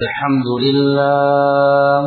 الحمد لله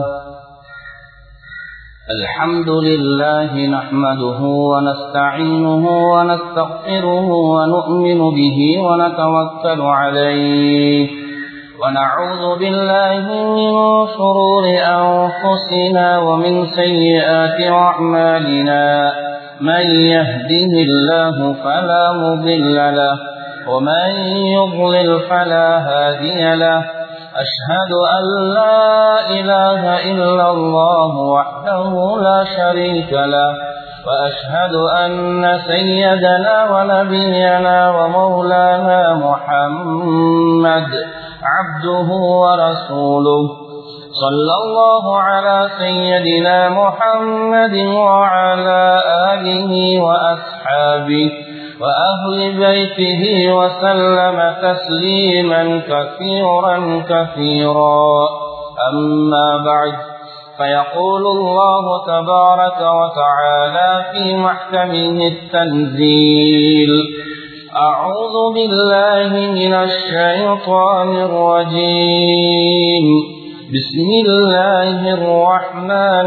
الحمد لله نحمده ونستعينه ونستغفره ونؤمن به ونتوكل عليه ونعوذ بالله من شرور أنفسنا ومن سيئات أعمالنا من يهده الله فلا مضل له ومن يضلل فلا هادي له أشهد أن لا إله إلا الله وحده لا شريك له وأشهد أن سيدنا ونبينا ومولانا محمد عبده ورسوله صلى الله على سيدنا محمد وعلى آله وأصحابه وأهل بيته وسلم تسليما كثيرا كثيرا أما بعد فيقول الله تبارك وتعالى في محكمه التنزيل أعوذ بالله من الشيطان الرجيم بسم الله الرحمن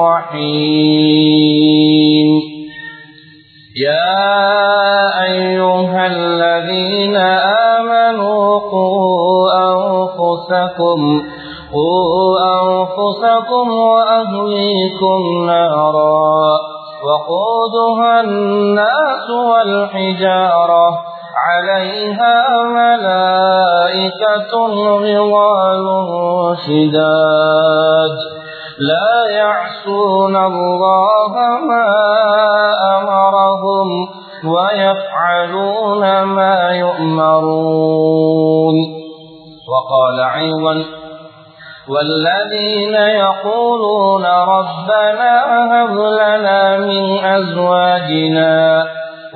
الرحيم يا أيها الذين آمنوا قوا أنفسكم قوا أنفسكم وأهليكم نارا وقودها الناس والحجارة عليها ملائكة غضال شداد لا يعصون الله ما أمرهم ويفعلون ما يؤمرون وقال أيضا والذين يقولون ربنا هب لنا من أزواجنا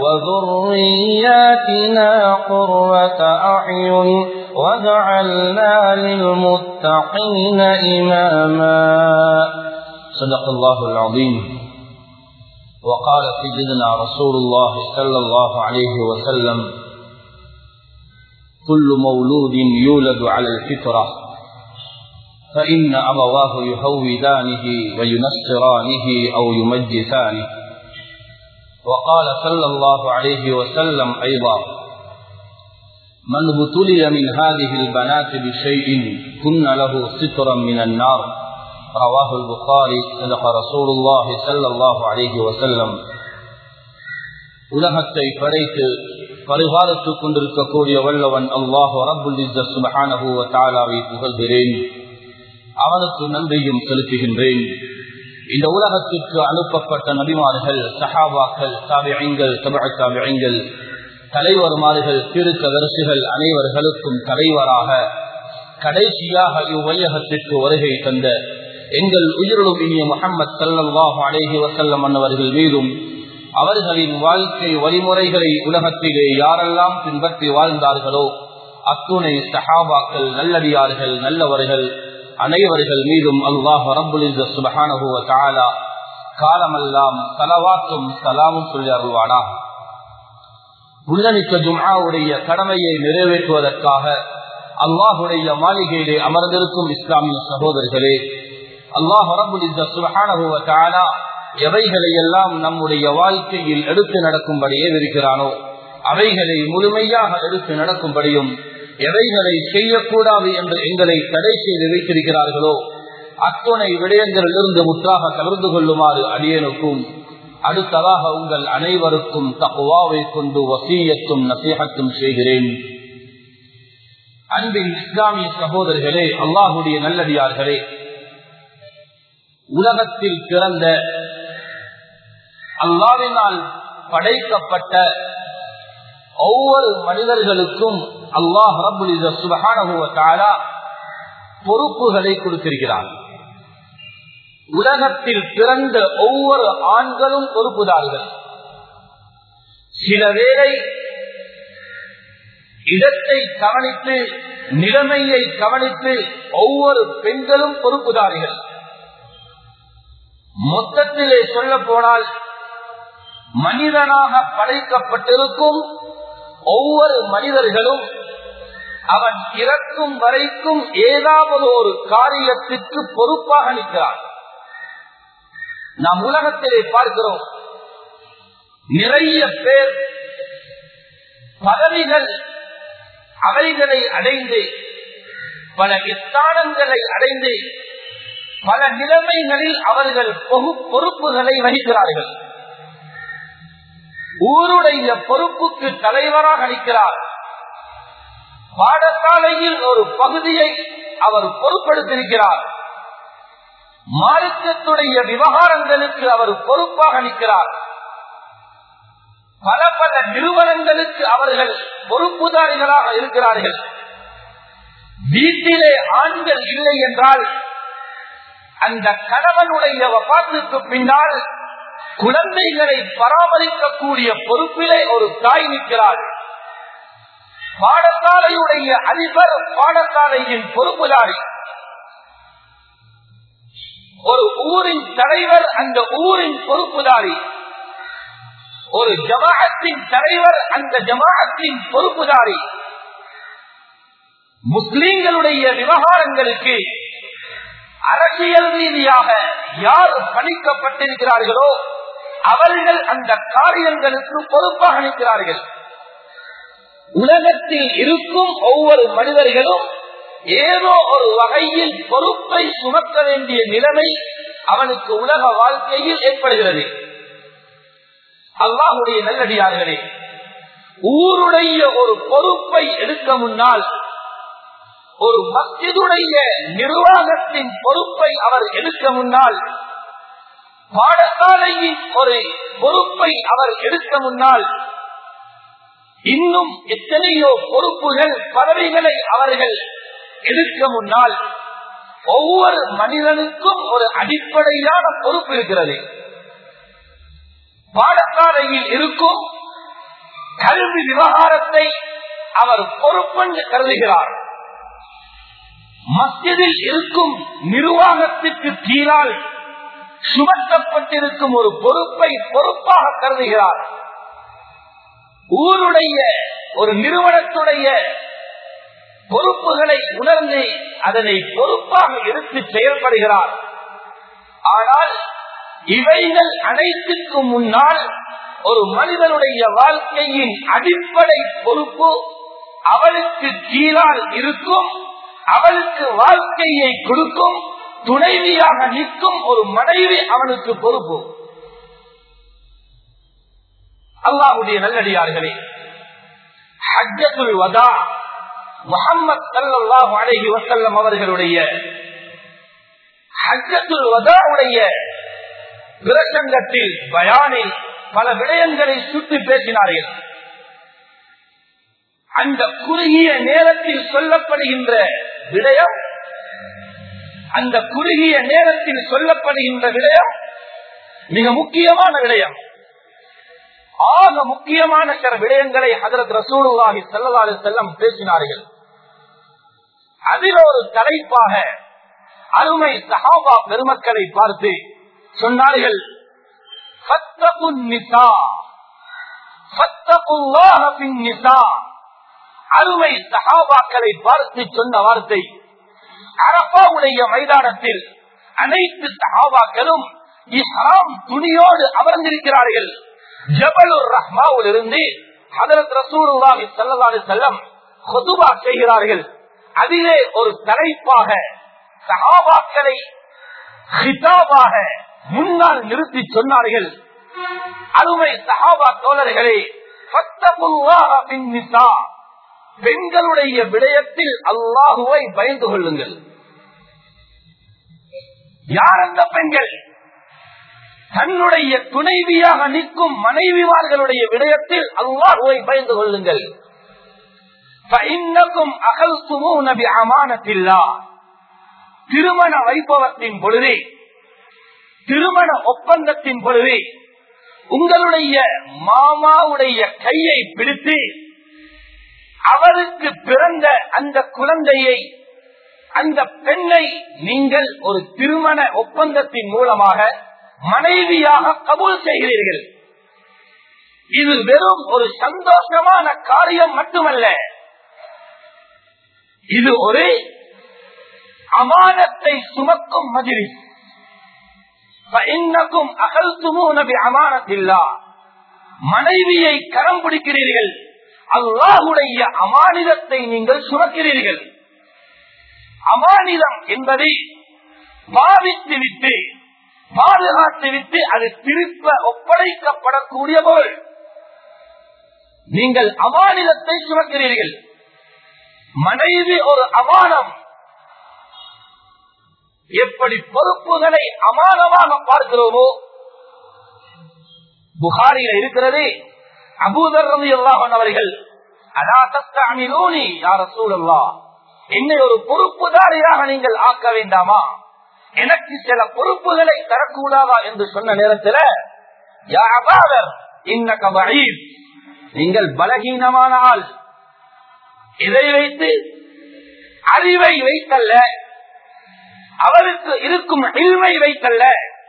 وذرياتنا قرة أعين وجعلنا للمتقين إماما صدق الله العظيم وقال سيدنا رسول الله صلى الله عليه وسلم كل مولود يولد على الفطرة فإن أبواه يهودانه وينصرانه أو يمجسانه وقال صلى الله عليه وسلم أيضا من ابتلي من هذه البنات بشيء كن له سترا من النار رواه البخاري صدق رسول الله صلى الله عليه وسلم உலகத்தை படைத்து பரிபாலித்துக் கொண்டிருக்கக்கூடிய வல்லவன் அல்லாஹு ரபுல் சுபஹானஹு தாலாவை புகழ்கிறேன் அவனுக்கு நன்றியும் செலுத்துகின்றேன் இந்த உலகத்திற்கு அனுப்பப்பட்ட நபிமார்கள் சஹாபாக்கள் தாபியங்கள் தபா தாபியங்கள் தலைவர்மார்கள் திருக்க வரிசைகள் அனைவர்களுக்கும் தலைவராக கடைசியாக இவ்வையகத்திற்கு வருகை தந்த எங்கள் உயிரிலும் இனிய முகமது சல்லாஹு அலேஹி வசல்லம் அன்னவர்கள் மீதும் அவர்களின் வாழ்க்கை வழிமுறைகளை உலகத்திலே யாரெல்லாம் பின்பற்றி வாழ்ந்தார்களோ அத்துணை சஹாபாக்கள் நல்லடியார்கள் நல்லவர்கள் அனைவர்கள் மீதும் அல்லாஹ் ரபுல் சுபஹானஹுவ தாலா காலமெல்லாம் சலவாத்தும் சலாமும் சொல்லி அருள்வானா உள்ளணிக்க ஜும்ஆவுடைய கடமையை நிறைவேற்றுவதற்காக அல்லாஹுடைய மாளிகையிலே அமர்ந்திருக்கும் இஸ்லாமிய சகோதரர்களே அல்லாஹ் ரபுல் சுபஹானஹுவ தாலா எவைகளை எல்லாம் நம்முடைய வாழ்க்கையில் எடுத்து நடக்கும்படியே இருக்கிறானோ அவைகளை முழுமையாக எடுத்து நடக்கும்படியும் எவைகளை செய்யக்கூடாது என்று எங்களை தடை செய்து வைத்திருக்கிறார்களோ அத்துணை விடயங்களிலிருந்து முற்றாக கலந்து கொள்ளுமாறு அடியனுக்கும் அடுத்ததாக உங்கள் அனைவருக்கும் தகுவாவை கொண்டு வசீயத்தும் நசீகத்தும் செய்கிறேன் அன்பின் இஸ்லாமிய சகோதரர்களே அல்லாஹுடைய நல்லடியார்களே உலகத்தில் பிறந்த அல்லாவினால் படைக்கப்பட்ட ஒவ்வொரு மனிதர்களுக்கும் அல்லாஹ் ரபுல் சுபகான பொறுப்புகளை கொடுத்திருக்கிறார் உலகத்தில் பிறந்த ஒவ்வொரு ஆண்களும் பொறுப்புதார்கள் சில வேளை இடத்தை கவனித்து நிலைமையை கவனித்து ஒவ்வொரு பெண்களும் பொறுப்புதாரிகள் மொத்தத்திலே சொல்ல போனால் மனிதனாக படைக்கப்பட்டிருக்கும் ஒவ்வொரு மனிதர்களும் அவன் இறக்கும் வரைக்கும் ஏதாவது ஒரு காரியத்திற்கு பொறுப்பாக நிற்கிறான் நாம் உலகத்திலே பார்க்கிறோம் நிறைய பேர் பதவிகள் அவைகளை அடைந்து பல ஸ்தானங்களை அடைந்து பல நிலைமைகளில் அவர்கள் பொறுப்புகளை வகிக்கிறார்கள் ஊருடைய பொறுப்புக்கு தலைவராக நிற்கிறார் பாடசாலையில் ஒரு பகுதியை அவர் பொறுப்படுத்திருக்கிறார் மார்க்கத்துடைய விவகாரங்களுக்கு அவர் பொறுப்பாக நிற்கிறார் பல பல நிறுவனங்களுக்கு அவர்கள் பொறுப்புதாரிகளாக இருக்கிறார்கள் வீட்டிலே ஆண்கள் இல்லை என்றால் அந்த கணவனுடைய வபாத்துக்கு பின்னால் குழந்தைகளை பராமரிக்கக்கூடிய பொறுப்பிலே ஒரு தாய் நிற்கிறாள் பாடசாலையுடைய அதிபர் பாடசாலையின் பொறுப்புதாரி ஒரு ஊரின் தலைவர் அந்த ஊரின் பொறுப்புதாரி ஒரு ஜமாஅத்தின் தலைவர் அந்த ஜமாஅத்தின் பொறுப்புதாரி முஸ்லிம்களுடைய விவகாரங்களுக்கு அரசியல் ரீதியாக யார் பணிக்கப்பட்டிருக்கிறார்களோ அவர்கள் அந்த காரியங்களுக்கு பொறுப்பாக நிற்கிறார்கள் உலகத்தில் இருக்கும் ஒவ்வொரு மனிதர்களும் ஏதோ ஒரு வகையில் பொறுப்பை சுமக்க வேண்டிய நிலைமை அவனுக்கு உலக வாழ்க்கையில் ஏற்படுகிறது அல்லாஹுடைய நல்லடியார்களே ஊருடைய ஒரு பொறுப்பை எடுக்க முன்னால் ஒரு மஸ்ஜிதுடைய நிர்வாகத்தின் பொறுப்பை அவர் எடுக்க முன்னால் பாடசாலையின் ஒரு பொறுப்பை அவர் எடுக்க முன்னால் இன்னும் எத்தனையோ பொறுப்புகள் பதவிகளை அவர்கள் எடுக்க முன்னால் ஒவ்வொரு மனிதனுக்கும் ஒரு அடிப்படையான பொறுப்பு இருக்கிறது பாடசாலையில் இருக்கும் கல்வி விவகாரத்தை அவர் பொறுப்பென்று கருதுகிறார் மஸ்ஜிதில் இருக்கும் நிர்வாகத்திற்கு கீழால் சுமத்தப்பட்டிருக்கும் ஒரு பொறுப்பை பொறுப்பாக கருதுகிறார் ஊருடைய ஒரு நிறுவனத்துடைய பொறுப்புகளை உணர்ந்து அதனை பொறுப்பாக எடுத்து செயல்படுகிறார் ஆனால் இவைகள் அனைத்துக்கும் முன்னால் ஒரு மனிதனுடைய வாழ்க்கையின் அடிப்படை பொறுப்பு அவளுக்கு கீழால் இருக்கும் அவளுக்கு வாழ்க்கையை கொடுக்கும் துணைவியாக நிற்கும் ஒரு மனைவி அவனுக்கு பொறுப்பு அல்லாஹுடைய நல்லடியார்களே ஹஜ்ஜத்துல் வதா முகமது சல்லாஹு அலஹி வசல்லம் அவர்களுடைய ஹஜ்ஜத்துல் வதாவுடைய பிரசங்கத்தில் பயானில் பல விடயங்களை சுற்றி பேசினார்கள் அந்த குறுகிய நேரத்தில் சொல்லப்படுகின்ற விடயம் அந்த குறுகிய நேரத்தில் சொல்லப்படுகின்ற விடயம் மிக முக்கியமான விடயம் ஆக முக்கியமான சில விடயங்களை ஹதரத் ரசூலுல்லாஹி ஸல்லல்லாஹு அலைஹி வஸல்லம் பேசினார்கள் அதில் ஒரு தலைப்பாக அருமை சஹாபா பெருமக்களை பார்த்து சொன்னார்கள் ஃபத்தகுன் நிசா ஃபத்தகுல்லாஹ பின் நிசா அருமை சஹாபாக்களை பார்த்து சொன்ன வார்த்தை அரபாவுடைய மைதானத்தில் அனைத்து சஹாபாக்களும் இஸ்லாம் துணியோடு அமர்ந்திருக்கிறார்கள் ஜபலுர் ரஹ்மாவில் இருந்து ஹதரத் ரசூலுல்லாஹி ஸல்லல்லாஹு அலைஹி வஸல்லம் குதுபா செய்கிறார்கள் அதிலே ஒரு தலைப்பாக சஹாபாக்களை ஹிதாபாக முன்னால் நிறுத்தி சொன்னார்கள் அருமை சஹாபா தோழர்களே ஃபத்தகுல்லாஹ பின் நிசா பெண்களுடைய விடயத்தில் அல்லாஹுவை பயந்து கொள்ளுங்கள் யார் அந்த பெண்கள் தன்னுடைய துணைவியாக நிற்கும் மனைவிமார்களுடைய விடயத்தில் அல்லாஹுவை பயந்து கொள்ளுங்கள் திருமண வைபவத்தின் பொழுது திருமண ஒப்பந்தத்தின் பொழுது உங்களுடைய மாமாவுடைய கையை பிடித்து அவருக்கு பிறந்த அந்த குழந்தையை அந்த பெண்ணை நீங்கள் ஒரு திருமண ஒப்பந்தத்தின் மூலமாக மனைவியாக கபூல் செய்கிறீர்கள் இது வெறும் ஒரு சந்தோஷமான காரியம் மட்டுமல்ல இது ஒரு அமானத்தை சுமக்கும் மஜிலிஸ் இன்னக்கும் அகல்துமூன அமானத்தில்லா மனைவியை கரம் பிடிக்கிறீர்கள் அல்லாஹுடைய அமானிதத்தை நீங்கள் சுமக்கிறீர்கள் அமானிதம் என்பதை பாவித்து விட்டு பாதுகாத்து விட்டு அது திருப்ப ஒப்படைக்கப்படக்கூடிய பொருள் நீங்கள் அமானிதத்தை சுமக்கிறீர்கள் மனைவி ஒரு அமானம் எப்படி பொறுப்புகளை அமானமாக பார்க்கிறோமோ புகாரில இருக்கிறது அபூதர் அல்லாஹன் அவர்கள் அதா தஸ்தாமிலோனி யார சூழல்லா என்னை ஒரு பொறுப்புதாரியாக நீங்கள் ஆக்க வேண்டாமா எனக்கு சில பொறுப்புகளை தரக்கூடாதா என்று சொன்ன நேரத்தில் யாபாதர் இன்னக வழீர் நீங்கள் பலகீனமான ஆள் இதை வைத்து அறிவை வைத்தல்ல அவருக்கு இருக்கும் இல்மை வைத்தல்ல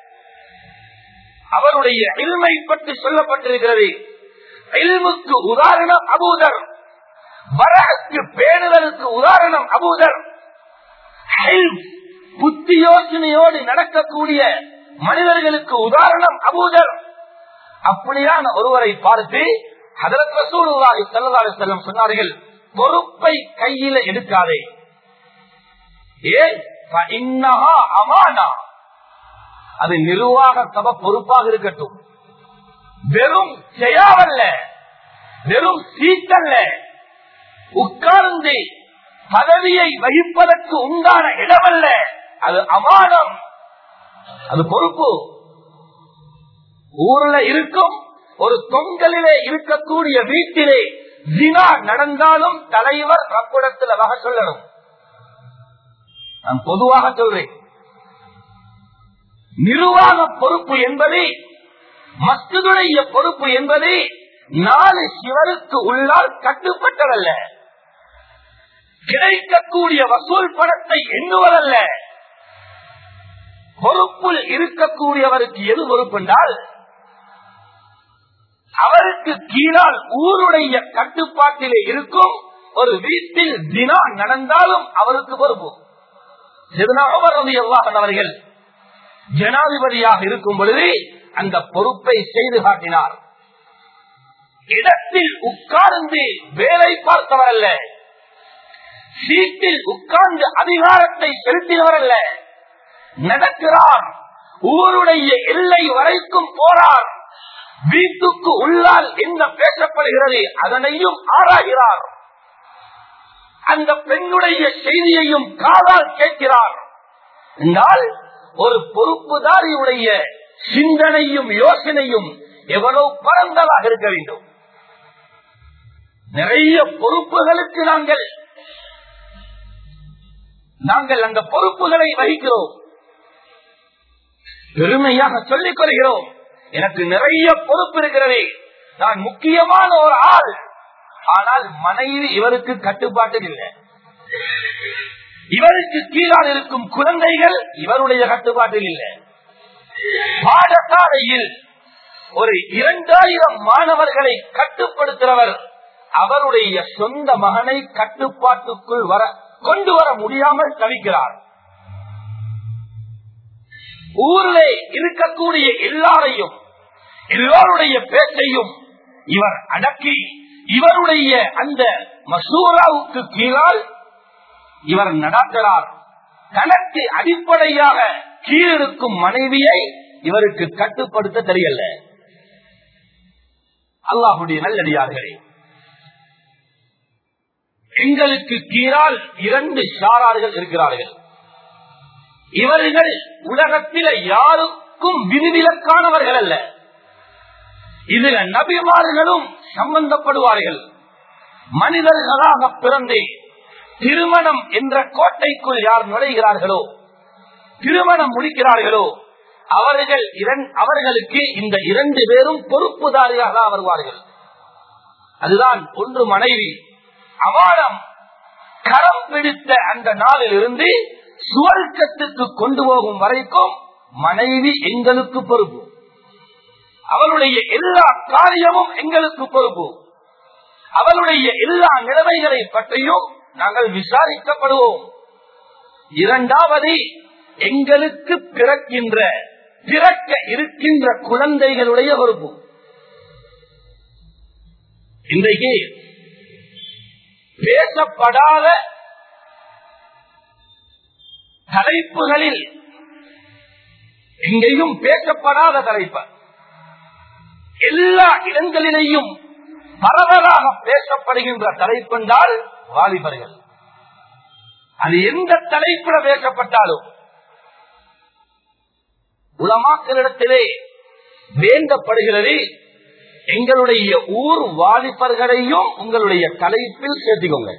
அவருடைய இல்மை பற்றி சொல்லப்பட்டிருக்கிறது இல்முக்கு உதாரணம் அபூதர் வரக்கு பேணுதலுக்கு உதாரணம் அபூதர் புத்தி யோசனையோடு நடக்கக்கூடிய மனிதர்களுக்கு உதாரணம் அபூதர் அப்படியான ஒருவரை பார்த்து அதற்கு சூழ்நிலை செல்லதாறு செல்லம் சொன்னார்கள் பொறுப்பை கையில எடுக்காதே ஏன் அமானா அது நிர்வாக சபை பொறுப்பாக இருக்கட்டும் வெறும் செய்யாவல்ல வெறும் சீட்டல்ல உட்கார்ந்து பதவியை வகிப்பதற்கு உண்டான இடமல்ல அது அமானம் அது பொறுப்பு ஊர்ல இருக்கும் ஒரு தொங்கலிலே இருக்கக்கூடிய வீட்டிலே ஜினா நடந்தாலும் தலைவர் ரப்பிடத்துல வகை சொல்லணும் நான் பொதுவாக சொல்றேன் நிர்வாக பொறுப்பு என்பது மஸ்துடைய பொறுப்பு என்பது நாலு சிவருக்கு உள்ளால் கட்டுப்பட்டதல்ல கிடைக்கக்கூடிய வசூல் பணத்தை எண்ணுவதல்ல பொறுப்பில் இருக்கக்கூடியவருக்கு எது பொறுப்பென்றால் அவருக்கு கீழால் ஊருடைய கட்டுப்பாட்டிலே இருக்கும் ஒரு வீட்டில் தினா நடந்தாலும் அவருக்கு பொறுப்பு அவர்கள் ஜனாதிபதியாக இருக்கும் பொழுது அந்த பொறுப்பை செய்து காட்டினார் இடத்தில் உட்கார்ந்து வேலை பார்த்தவர் அல்ல சீட்டில் உட்கார்ந்து அதிகாரத்தை செலுத்தினவர் அல்ல நடக்கிறார் ஊருடைய எல்லை வரைக்கும் போறார் வீட்டுக்கு உள்ளால் என்ன பேசப்படுகிறது அதனையும் ஆராய்கிறார் அந்த பெண்ணுடைய செய்தியையும் காதால் கேட்கிறார் என்றால் ஒரு பொறுப்புதாரியுடைய சிந்தனையும் யோசனையும் எவ்வளவு பரந்ததாக இருக்க வேண்டும் நிறைய பொறுப்புகளுக்கு நாங்கள் நாங்கள் அந்த பொறுப்புகளை வகிக்கிறோம் பெருமையாக சொல்லிக் கொள்கிறோம் எனக்கு நிறைய பொறுப்பு இருக்கிறது நான் முக்கியமான ஒரு ஆள் ஆனால் மனைவி இவருக்கு கட்டுப்பாட்டில் இல்லை இவருக்கு கீழால் இருக்கும் குழந்தைகள் இவருடைய கட்டுப்பாட்டில் இல்லை பாடசாலையில் ஒரு இரண்டாயிரம் மாணவர்களை கட்டுப்படுத்துறவர் அவருடைய சொந்த மகனை கட்டுப்பாட்டுக்குள் வர கொண்டு வர முடியாமல் தவிக்கிறார் ஊரிலே இருக்கக்கூடிய எல்லாரையும் எல்லோருடைய பேச்சையும் இவர் அடக்கி இவருடைய அந்த மசூராவுக்கு கீழால் இவர் நடக்கிறார் தனக்கு அடிப்படையாக கீழிருக்கும் மனைவியை இவருக்கு கட்டுப்படுத்த தெரியல அல்லாஹுடைய நல்லடியார்களே எங்களுக்கு கீழால் இரண்டு ஷாரார்கள் இருக்கிறார்கள் இவர்கள் உலகத்தில யாருக்கும் விதிவிலக்கானவர்கள் அல்ல இதுல நபிமார்களும் சம்பந்தப்படுவார்கள் மனிதர்களாக பிறந்து திருமணம் என்ற கோட்டைக்குள் யார் நுழைகிறார்களோ திருமணம் முடிக்கிறார்களோ அவர்கள் அவர்களுக்கு இந்த இரண்டு பேரும் பொறுப்புதாரியாக வருவார்கள் அதுதான் ஒன்று மனைவி அவாரம் கரம் பிடித்த அந்த நாளில் இருந்து சுவர்க்கத்துக்கு கொண்டு போகும் வரைக்கும் மனைவி எங்களுக்கு பொறுப்பு அவளுடைய எல்லா காரியமும் எங்களுக்கு பொறுப்பு அவளுடைய எல்லா நிலைமைகளை பற்றியும் நாங்கள் விசாரிக்கப்படுவோம் இரண்டாவது எங்களுக்கு பிறக்கின்ற பிறக்க இருக்கின்ற குழந்தைகளுடைய பொறுப்பு இன்றைக்கு பேசப்படாத தலைப்புகளில் எங்கேயும் பேசப்படாத தலைப்பு எல்லா இடங்களிலேயும் பரவலாக பேசப்படுகின்ற தலைப்பென்றால் வாலிபர்கள் அது எந்த தலைப்புல பேசப்பட்டாலும் உலமாக்களிடத்திலே வேண்டப்படுகிறது எங்களுடைய ஊர் வாலிபர்களையும் உங்களுடைய தலைப்பில் சேர்த்துக்கோங்க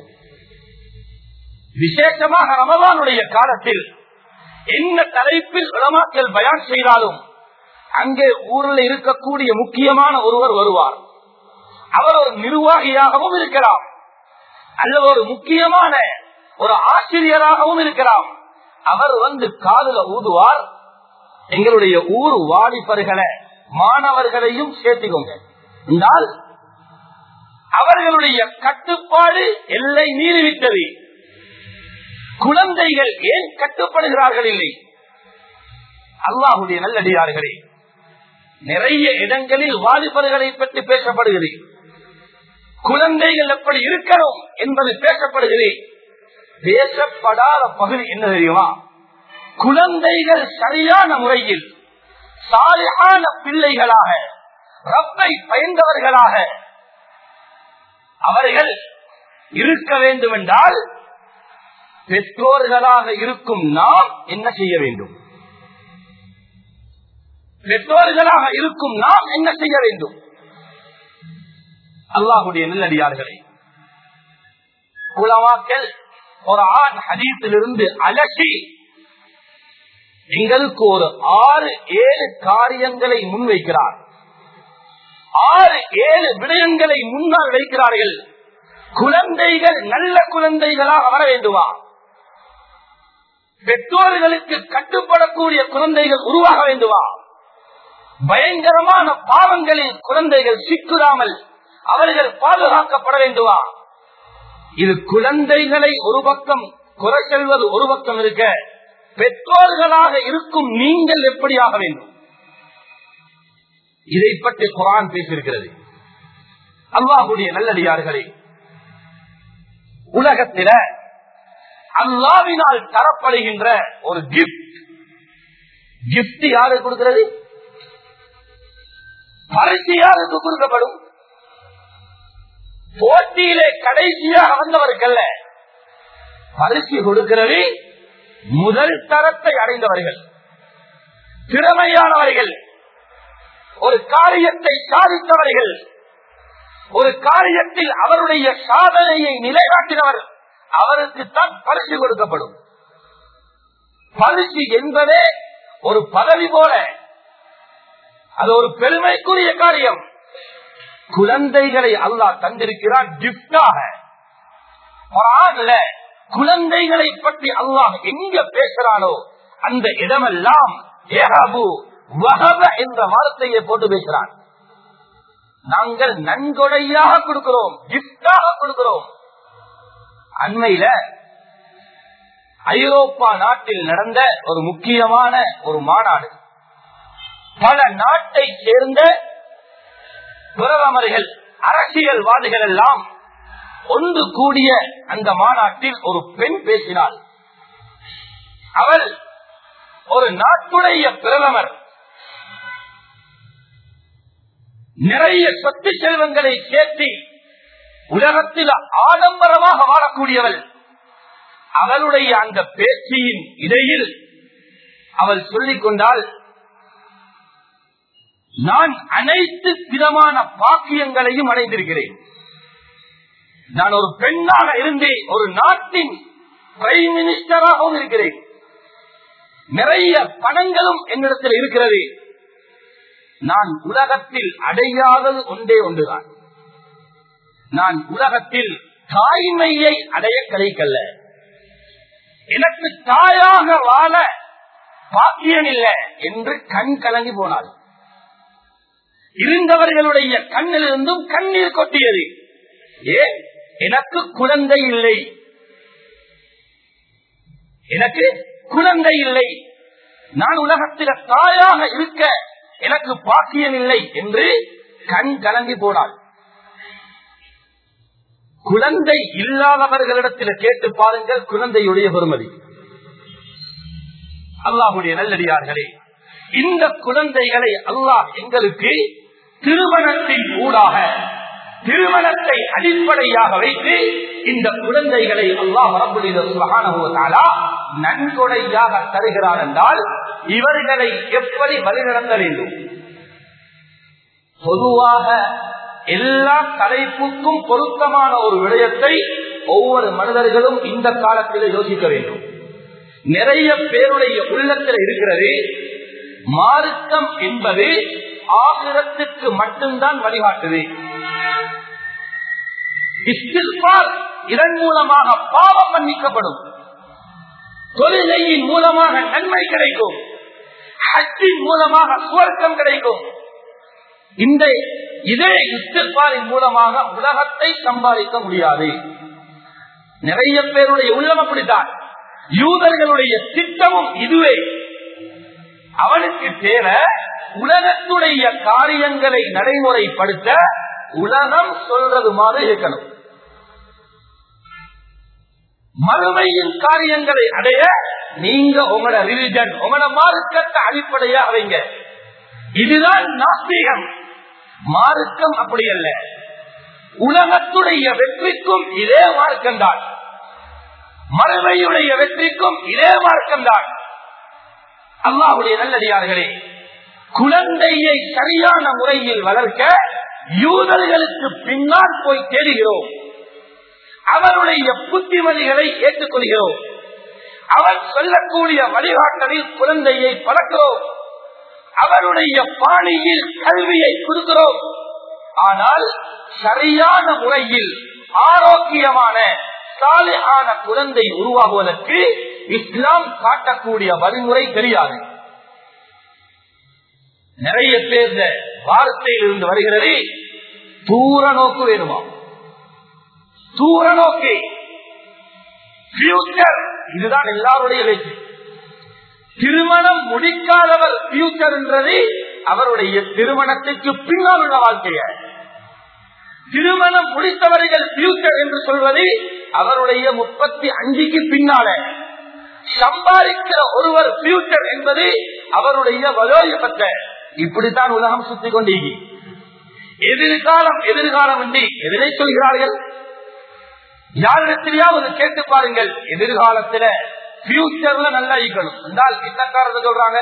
விசேஷமாக ரமதானுடைய காலத்தில் என்ன தலைப்பில் உலமாக்கள் பயான் செய்தாலும் அங்கே ஊரில் இருக்கக்கூடிய முக்கியமான ஒருவர் வருவார் அவர் ஒரு நிர்வாகியாகவும் இருக்கலாம் அல்லது ஒரு முக்கியமான ஒரு ஆசிரியராகவும் இருக்கலாம் அவர் வந்து காதுல ஊதுவார் எங்களுடைய ஊர் வாலிபர்களை மாணவர்களையும் சேர்த்துக்கோங்க என்றால் அவர்களுடைய கட்டுப்பாடு எல்லை மீறிவிட்டது குழந்தைகள் ஏன் கட்டுப்படுகிறார்கள் இல்லை அல்லாஹுடைய நல்லடியார்களே நிறைய இடங்களில் வாலிபர்களை பற்றி பேசப்படுகிறது குழந்தைகள் எப்படி இருக்கணும் என்பது பேசப்படுகிறது பேசப்படாத பகுதி என்ன தெரியுமா குழந்தைகள் சரியான முறையில் சாலையான பிள்ளைகளாக ரப்பை பயந்தவர்களாக அவர்கள் இருக்க வேண்டும் என்றால் பெற்றோர்களாக இருக்கும் நாம் என்ன செய்ய வேண்டும் பெற்றோர்களாக இருக்கும் நாம் என்ன செய்ய வேண்டும் அல்லாஹுடைய நல்லடியார்களே குலவாக்கள் ஒரு ஆண் ஹதீத்திலிருந்து அலசி எங்களுக்கு ஒரு ஆறு ஏழு காரியங்களை முன்வைக்கிறார் ஆறு ஏழு விடயங்களை முன்னால் வைக்கிறார்கள் குழந்தைகள் நல்ல குழந்தைகளாக வர வேண்டுமா பெற்றோர்களுக்கு கட்டுப்படக்கூடிய குழந்தைகள் உருவாக வேண்டுமா பயங்கரமான பாவங்களில் குழந்தைகள் சிக்குறாமல் அவர்கள் பாதுகாக்கப்பட வேண்டுமா இது குழந்தைகளை ஒரு பக்கம் குறை செல்வது ஒரு பக்கம் இருக்க பெற்றோர்களாக இருக்கும் நீங்கள் எப்படியாக வேண்டும் இதை பற்றி குரான் பேசியிருக்கிறது அல்லாஹுடைய நல்லடியார்களே உலகத்தில அல்லாவினால் தரப்படுகின்ற ஒரு கிஃப்ட் கிஃப்ட் யாருக்கு கொடுக்கிறது பரிசு யாருக்கு கொடுக்கப்படும் போட்டியிலே கடைசியாக வந்தவர்கள்ல பரிசு கொடுக்கிறது முதல் தரத்தை அடைந்தவர்கள் திறமையானவர்கள் ஒரு காரியத்தை சாதித்தவர்கள் ஒரு காரியத்தில் அவருடைய சாதனையை நிலைநாட்டினவர் அவருக்கு தான் பரிசு கொடுக்கப்படும் பரிசு என்பதே ஒரு பதவி போல அது ஒரு பெருமைக்குரிய காரியம் குழந்தைகளை அல்லாஹ் தந்திருக்கிறார் கிப்டாக குழந்தைகளை பற்றி அல்லாஹ் எங்க பேசுறானோ அந்த இடமெல்லாம் என்ற வார்த்தையை போட்டு பேசுறான் நாங்கள் நன்கொடையாக கொடுக்கிறோம் கிப்டாக கொடுக்கிறோம் அண்மையில ஐரோப்பா நாட்டில் நடந்த ஒரு முக்கியமான ஒரு மாநாடு பல நாட்டை சேர்ந்த பிரதமர்கள் அரசியல்வாதிகள் எல்லாம் ஒன்று கூடிய அந்த மாநாட்டில் ஒரு பெண் பேசினாள் அவள் ஒரு நாட்டுடைய பிரதமர் நிறைய சொத்து செல்வங்களை சேர்த்து உலகத்தில் ஆடம்பரமாக வாழக்கூடியவள் அவளுடைய அந்த பேச்சியின் இடையில் அவள் சொல்லிக் கொண்டால் நான் அனைத்து விதமான பாக்கியங்களையும் அடைந்திருக்கிறேன் நான் ஒரு பெண்ணாக இருந்தேன் ஒரு நாட்டின் பிரைம் மினிஸ்டராகவும் இருக்கிறேன் நிறைய பணங்களும் என்னிடத்தில் இருக்கிறது நான் உலகத்தில் அடையாதது ஒன்றே ஒன்றுதான் நான் உலகத்தில் தாய்மையை அடைய கிடைக்கல்ல எனக்கு தாயாக வாழ பாக்கியம் இல்லை என்று கண் கலங்கி போனாள் இருந்தவர்களுடைய கண்ணிலிருந்தும் கண்ணீர் கொட்டியது ஏன் எனக்கு குழந்தை இல்லை எனக்கு குழந்தை இல்லை நான் உலகத்தில தாயாக இருக்க எனக்கு பாக்கியம் இல்லை என்று கண் கலங்கி போனாள் குழந்தை இல்லாதவர்களிடத்தில் கேட்டு பாருங்கள் குழந்தையுடைய பெருமதி அல்லாஹுடைய நல்லடியார்களே இந்த குழந்தைகளை அல்லாஹ் எங்களுக்கு திருமணத்தின் ஊடாக திருமணத்தை அடிப்படையாக வைத்து இந்த குழந்தைகளை அல்லாஹ் வரம்புலா நன்கொடையாக தருகிறார் என்றால் இவர்களை எப்படி வழிநடத்த வேண்டும் பொதுவாக எல்லா தலைப்புக்கும் பொருத்தமான ஒரு விடயத்தை ஒவ்வொரு மனிதர்களும் இந்த காலத்தில் யோசிக்க வேண்டும் நிறைய பேருடைய உள்ளத்தில் இருக்கிறது மார்க்கம் என்பது ஆகிரத்துக்கு மட்டும்தான் வழிகாட்டுது இதன் மூலமாக பாவம் மன்னிக்கப்படும் தொழிலையின் மூலமாக நன்மை கிடைக்கும் ஹஜ்ஜின் மூலமாக சுவர்க்கம் கிடைக்கும் இந்த இதே இஸ்திர்பாரின் மூலமாக உலகத்தை சம்பாதிக்க முடியாது நிறைய பேருடைய உள்ளம் அப்படித்தான் யூதர்களுடைய திட்டமும் இதுவே அவனுக்கு தேவை உலகத்துடைய காரியங்களை நடைமுறைப்படுத்த உலகம் சொல்றது மாதிரி இருக்கணும் மறுமையின் காரியங்களை அடைய நீங்க உங்களோட ரிலிஜன் உங்களோட மார்க்கத்தை அடிப்படையாக வைங்க இதுதான் நாஸ்திகம் மார்க்கம் அப்படி அல்ல உலகத்துடைய வெற்றிக்கும் இதே மார்க்கம்தான் மறுமையுடைய வெற்றிக்கும் இதே மார்க்கம்தான் அல்லாவுடைய நல்லடியார்களே குழந்தையை சரியான முறையில் வளர்க்க யூதர்களுக்கு பின்னால் போய் தேடுகிறோம் அவருடைய புத்திமதிகளை ஏற்றுக்கொள்கிறோம் அவர் சொல்லக்கூடிய வழிகாட்டலில் குழந்தையை பழக்கிறோம் அவருடைய பாணியில் கல்வியை கொடுக்கிறோம் ஆனால் சரியான முறையில் ஆரோக்கியமான சாலையான குழந்தை உருவாகுவதற்கு இஸ்லாம் காட்டக்கூடிய வழிமுறை தெரியாது நிறைய பேர் வார்த்தையில் இருந்து வருகிறது தூர நோக்கு வேணுமா தூர நோக்கு இதுதான் எல்லாருடைய பேச்சு திருமணம் முடிக்காதவர் பியூச்சர் என்றது அவருடைய திருமணத்துக்கு பின்னால் உள்ள வாழ்க்கைய திருமணம் முடித்தவர்கள் பியூச்சர் என்று சொல்வது அவருடைய முப்பத்தி அஞ்சுக்கு பின்னால சம்பாதிக்கிற ஒருவர் பியூச்சர் என்பது அவருடைய வயோயபத்தை இப்படித்தான் உலகம் சுத்தி கொண்டீங்க எதிர்காலம் எதிர்காலம் என்று எதிரை சொல்கிறார்கள் யாரிடத்திலேயாவது கேட்டு பாருங்கள் எதிர்காலத்துல பியூச்சர்ல நல்லா இருக்கணும் என்றால் என்னக்காரங்க சொல்றாங்க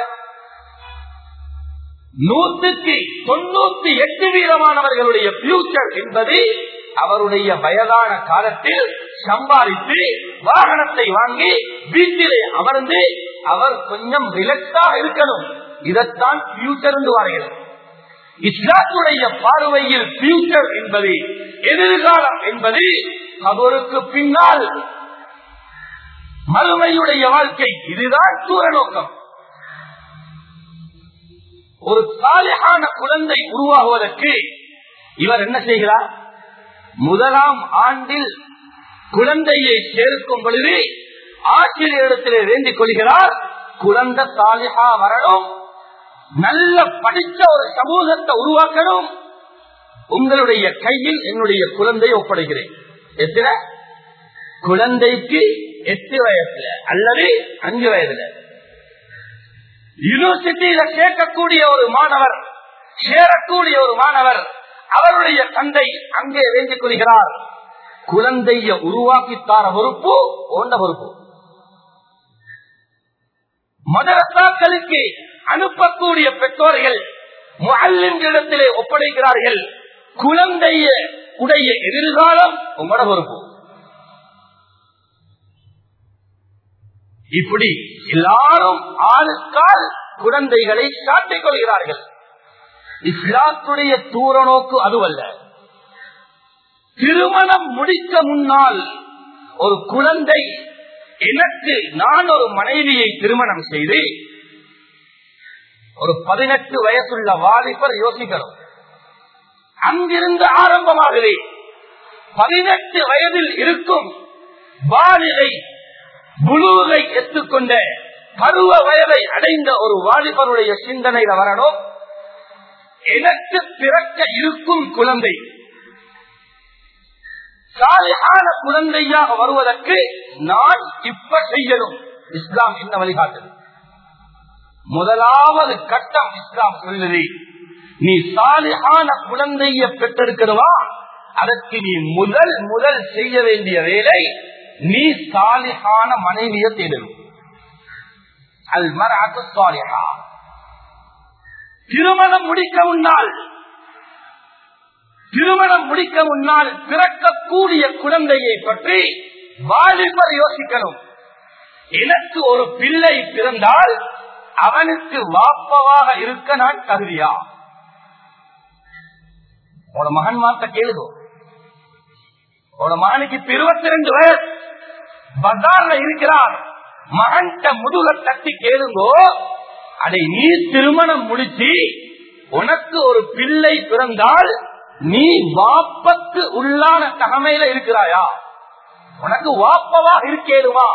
நூற்றுக்கு தொண்ணூத்தி எட்டு வீதமானவர்களுடைய பியூச்சர் என்பது அவருடைய வயதான காலத்தில் சம்பாதித்து வாகனத்தை வாங்கி வீட்டிலே அமர்ந்து அவர் கொஞ்சம் ரிலக்ஸாக இருக்கணும் இதைத்தான் பியூச்சர் என்று வார்கள் இஸ்லாத்துடைய பார்வையில் பியூச்சர் என்பது எதிர்காலம் என்பது அவருக்கு பின்னால் மறுமையுடைய வாழ்க்கை இதுதான் தூர நோக்கம் ஒரு சாலையான குழந்தை உருவாகுவதற்கு இவர் என்ன செய்கிறார் முதலாம் ஆண்டில் குழந்தையை சேர்க்கும் பொழுது ஆசிரியரிடத்திலே வேண்டிக் கொள்கிறார் குழந்தை சாலிஹா வரணும் நல்ல படித்த ஒரு சமூகத்தை உருவாக்கணும் உங்களுடைய கையில் என்னுடைய குழந்தையை ஒப்படைக்கிறேன் எத்தனை குழந்தைக்கு எட்டு வயசுல அல்லது அஞ்சு வயதுல யூனிவர்சிட்டியில சேர்க்கக்கூடிய ஒரு மாணவர் சேரக்கூடிய ஒரு மாணவர் அவருடைய தந்தை அங்கே வேண்டிக் கொள்கிறார் குழந்தைய உருவாக்கித்தார பொறுப்பு ஓண்ட பொறுப்பு மதரசாக்களுக்கு அனுப்பக்கூடிய பெற்றோர்கள் இடத்திலே ஒப்படைக்கிறார்கள் குழந்தைய உடைய எதிர்காலம் உங்களோட பொறுப்பு இப்படி எல்லாரும் ஆளுக்கால் குழந்தைகளை காட்டிக் கொள்கிறார்கள் இஸ்லாத்துடைய தூர நோக்கு அதுவல்ல திருமணம் முடிக்க முன்னால் ஒரு குழந்தை எனக்கு நான் ஒரு மனைவியை திருமணம் செய்து ஒரு பதினெட்டு வயசுள்ள வாலிபர் யோசிக்கணும் அங்கிருந்து ஆரம்பமாகவே பதினெட்டு வயதில் இருக்கும் வாலிலை புழுவை எத்துக்கொண்ட பருவ வயதை அடைந்த ஒரு வாலிபருடைய சிந்தனையில வரணும் எனக்கு பிறக்க இருக்கும் குழந்தை சாலையான குழந்தையாக வருவதற்கு நான் இப்ப செய்யணும் இஸ்லாம் என்ன வழிகாட்டுது முதலாவது கட்டம் இஸ்லாம் சொல்லுது நீ சாலிஹான குழந்தைய பெற்றெடுக்கணுமா அதற்கு நீ முதல் முதல் செய்ய வேண்டிய வேலை நீ சாலிஹான மனைவிய தேடணும் அல் மரத்து சாலிஹா திருமணம் முடிக்க முன்னால் திருமணம் முடிக்க முன்னால் பிறக்கக்கூடிய குழந்தையை பற்றி வாலிபர் யோசிக்கணும் எனக்கு ஒரு பிள்ளை பிறந்தால் அவனுக்கு வாப்பவாக இருக்க நான் தகுதியா உன மகன் மாத்த கேளுதோ உன மகனுக்கு இப்ப இருபத்தி ரெண்டு வயசு பஜார்ல இருக்கிறார் மகன்கிட்ட முதுக தட்டி கேளுங்கோ அதை நீ திருமணம் முடிச்சு உனக்கு ஒரு பிள்ளை பிறந்தால் நீ வாப்பக்கு உள்ளான தகமையில இருக்கிறாயா உனக்கு வாப்பவா இருக்கேடுவா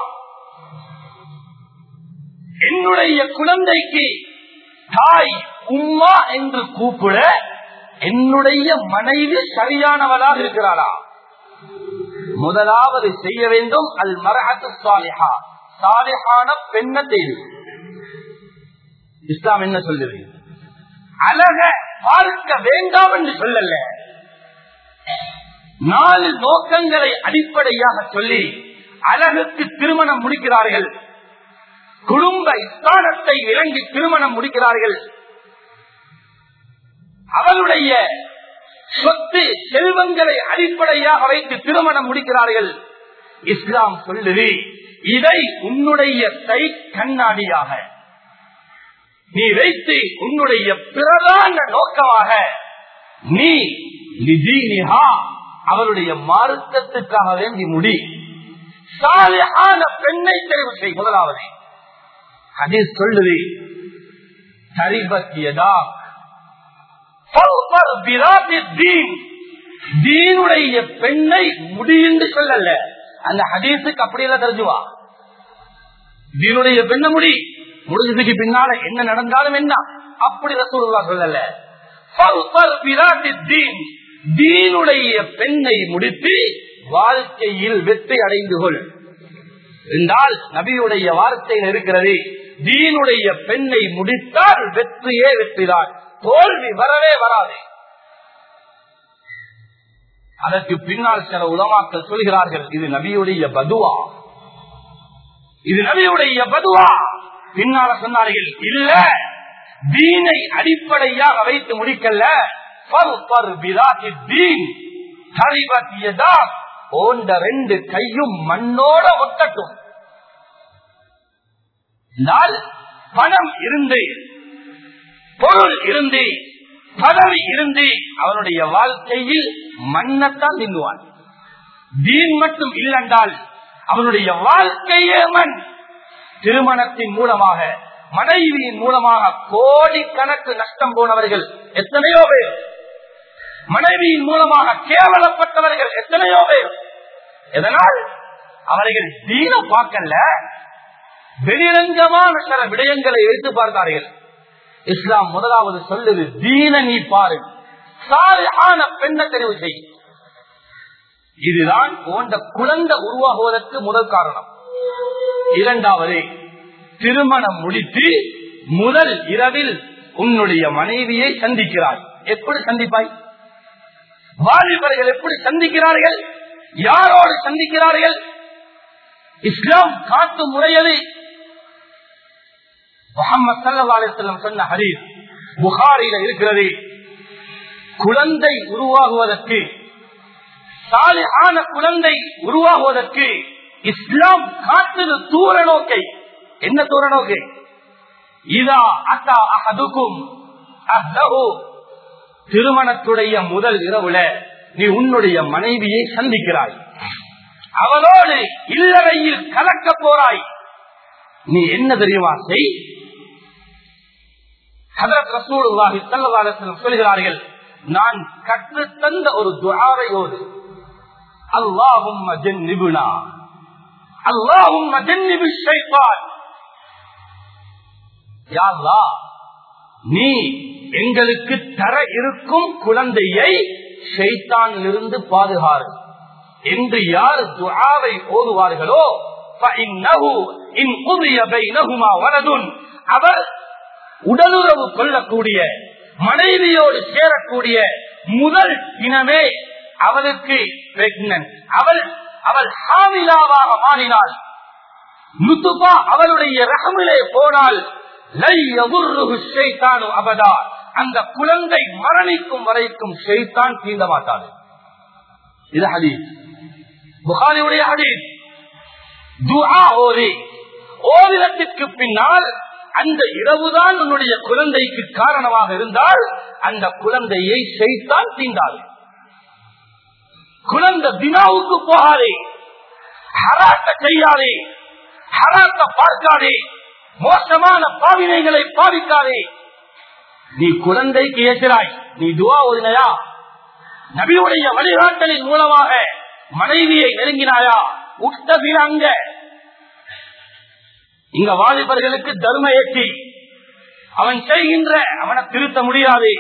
என்னுடைய குழந்தைக்கு தாய் உம்மா என்று கூப்பிட என்னுடைய மனைவி சரியானவளாக இருக்கிறாளா முதலாவது செய்ய வேண்டும் அல் மரஹத்து சாலிஹா சாலிஹான பெண்ண தேடி இஸ்லாம் என்ன சொல்லுது அழக பார்க்க வேண்டாம் என்று சொல்லல நாலு நோக்கங்களை அடிப்படையாக சொல்லி அழகுக்கு திருமணம் முடிக்கிறார்கள் குடும்ப ஸ்தானத்தை விளங்கி திருமணம் முடிக்கிறார்கள் அவளுடைய சொத்து செல்வங்களை அடிப்படையாக வைத்து திருமணம் முடிக்கிறார்கள் இஸ்லாம் சொல்லுது இதை உன்னுடைய கை கண்ணாடியாக நீ வைத்து உன்னுடைய பிரதான நோக்கமாக நீ நிதினிஹா அவருடைய மார்க்கத்துக்காக வேண்டி முடி சாலையான பெண்ணை தெரிவு செய் முதலாவது அது சொல்லுது சரிபத்தியதா தீனுடைய பெண்ணை முடியுன்னு சொல்லல அந்த ஹதீஸுக்கு அப்படியெல்லாம் தெரிஞ்சுவா தீனுடைய பெண்ண முடி முடிஞ்சதுக்கு பின்னால என்ன நடந்தாலும் என்ன அப்படி ரசூல்லா சொல்லல தீனுடைய பெண்ணை முடித்து வாழ்க்கையில் வெற்றி அடைந்து கொள் என்றால் நபியுடைய வார்த்தையில் இருக்கிறது தீனுடைய பெண்ணை முடித்தால் வெற்றியே வெற்றிதான் தோல்வி வரவே வராது அதற்கு பின்னால் சில உலமாக்கள் சொல்கிறார்கள் இது நபியுடைய பதுவா இது நபியுடைய பதுவா பின்னால சொன்னார்கள் இல்ல தீனை அடிப்படையாக வைத்து முடிக்கல ஓண்ட ரெண்டு கையும் மண்ணோட ஒட்டட்டும் பணம் இருந்து பொருள் இருந்து பதவி இருந்து அவனுடைய வாழ்க்கையில் மண்ணத்தான் தின்னுவான் தீன் மட்டும் இல்லென்றால் அவனுடைய வாழ்க்கையே மண் திருமணத்தின் மூலமாக மனைவியின் மூலமாக கோடிக்கணக்கு நஷ்டம் போனவர்கள் எத்தனையோ பேர் மனைவியின் மூலமாக கேவலப்பட்டவர்கள் எத்தனையோ பேர் எதனால் அவர்கள் தீன பார்க்கல வெளிரங்கமான சில விடயங்களை வைத்து பார்த்தார்கள் இஸ்லாம் முதலாவது சொல்லுது தீன நீ பாரு சாலையான பெண்ணை தெரிவு செய் இதுதான் போன்ற குழந்தை உருவாகுவதற்கு முதல் காரணம் இரண்டாவது திருமணம் முடித்து முதல் இரவில் உன்னுடைய மனைவியை சந்திக்கிறாய் எப்படி சந்திப்பாய் வாலிபர்கள் எப்படி சந்திக்கிறார்கள் யாரோடு சந்திக்கிறார்கள் இஸ்லாம் காட்டு முறையது முகமது சல்லாஸ்லம் சொன்ன ஹரீஸ் புகாரில இருக்கிறது குழந்தை உருவாகுவதற்கு சாலையான குழந்தை உருவாகுவதற்கு இஸ்லாம் காட்டுது தூர நோக்கை என்ன தூர நோக்கை இதா அத்தா அகதுக்கும் அஹ்லஹு திருமணத்துடைய முதல் இரவுல நீ உன்னுடைய மனைவியை சந்திக்கிறாய் அவளோடு இல்லறையில் கலக்க போறாய் நீ என்ன தெரியுமா செய் சொல்கிறார்கள் நான் கற்றுத்தந்த ஒரு துவாரையோடு அல்லாஹும் அல்லாஹும் நீ எங்களுக்கு தர இருக்கும் குழந்தையை ஷைத்தானிலிருந்து பாதுகாரு என்று யார் துஆவை ஓதுவார்களோ அவர் உடலுறவு கொள்ளக்கூடிய மனைவியோடு சேரக்கூடிய முதல் தினமே அவளுக்கு பிரெக்னன்ட் அவள் அவள் ஹாமிலாவாக மாறினாள் முத்துபா அவளுடைய ரகமிலே போனால் அபதா அந்த குழந்தை மரணிக்கும் வரைக்கும் ஷெய்தான் தீண்ட மாட்டாள் இது ஹதீஸ் புகாரியுடைய ஹதீஸ் துஆ ஓதி ஓரிடத்திற்கு பின்னால் அந்த இரவுதான் உன்னுடைய குழந்தைக்கு காரணமாக இருந்தால் அந்த குழந்தையை செய்தான் தீண்டாது குழந்தை தினாவுக்கு போகாதே ஹராத்த செய்யாதே ஹராத்த பார்க்காதே மோசமான பாவினைகளை பாவிக்காதே நீ குழந்தைக்கு ஏற்கிறாய் நீ துவா ஓதினையா நபியுடைய வழிகாட்டலின் மூலமாக மனைவியை நெருங்கினாயா உத்தபில அங்க இங்க வாலிபர்களுக்கு தர்ம ஏற்றி அவன் செய்கின்ற அவனை திருத்த முடியாது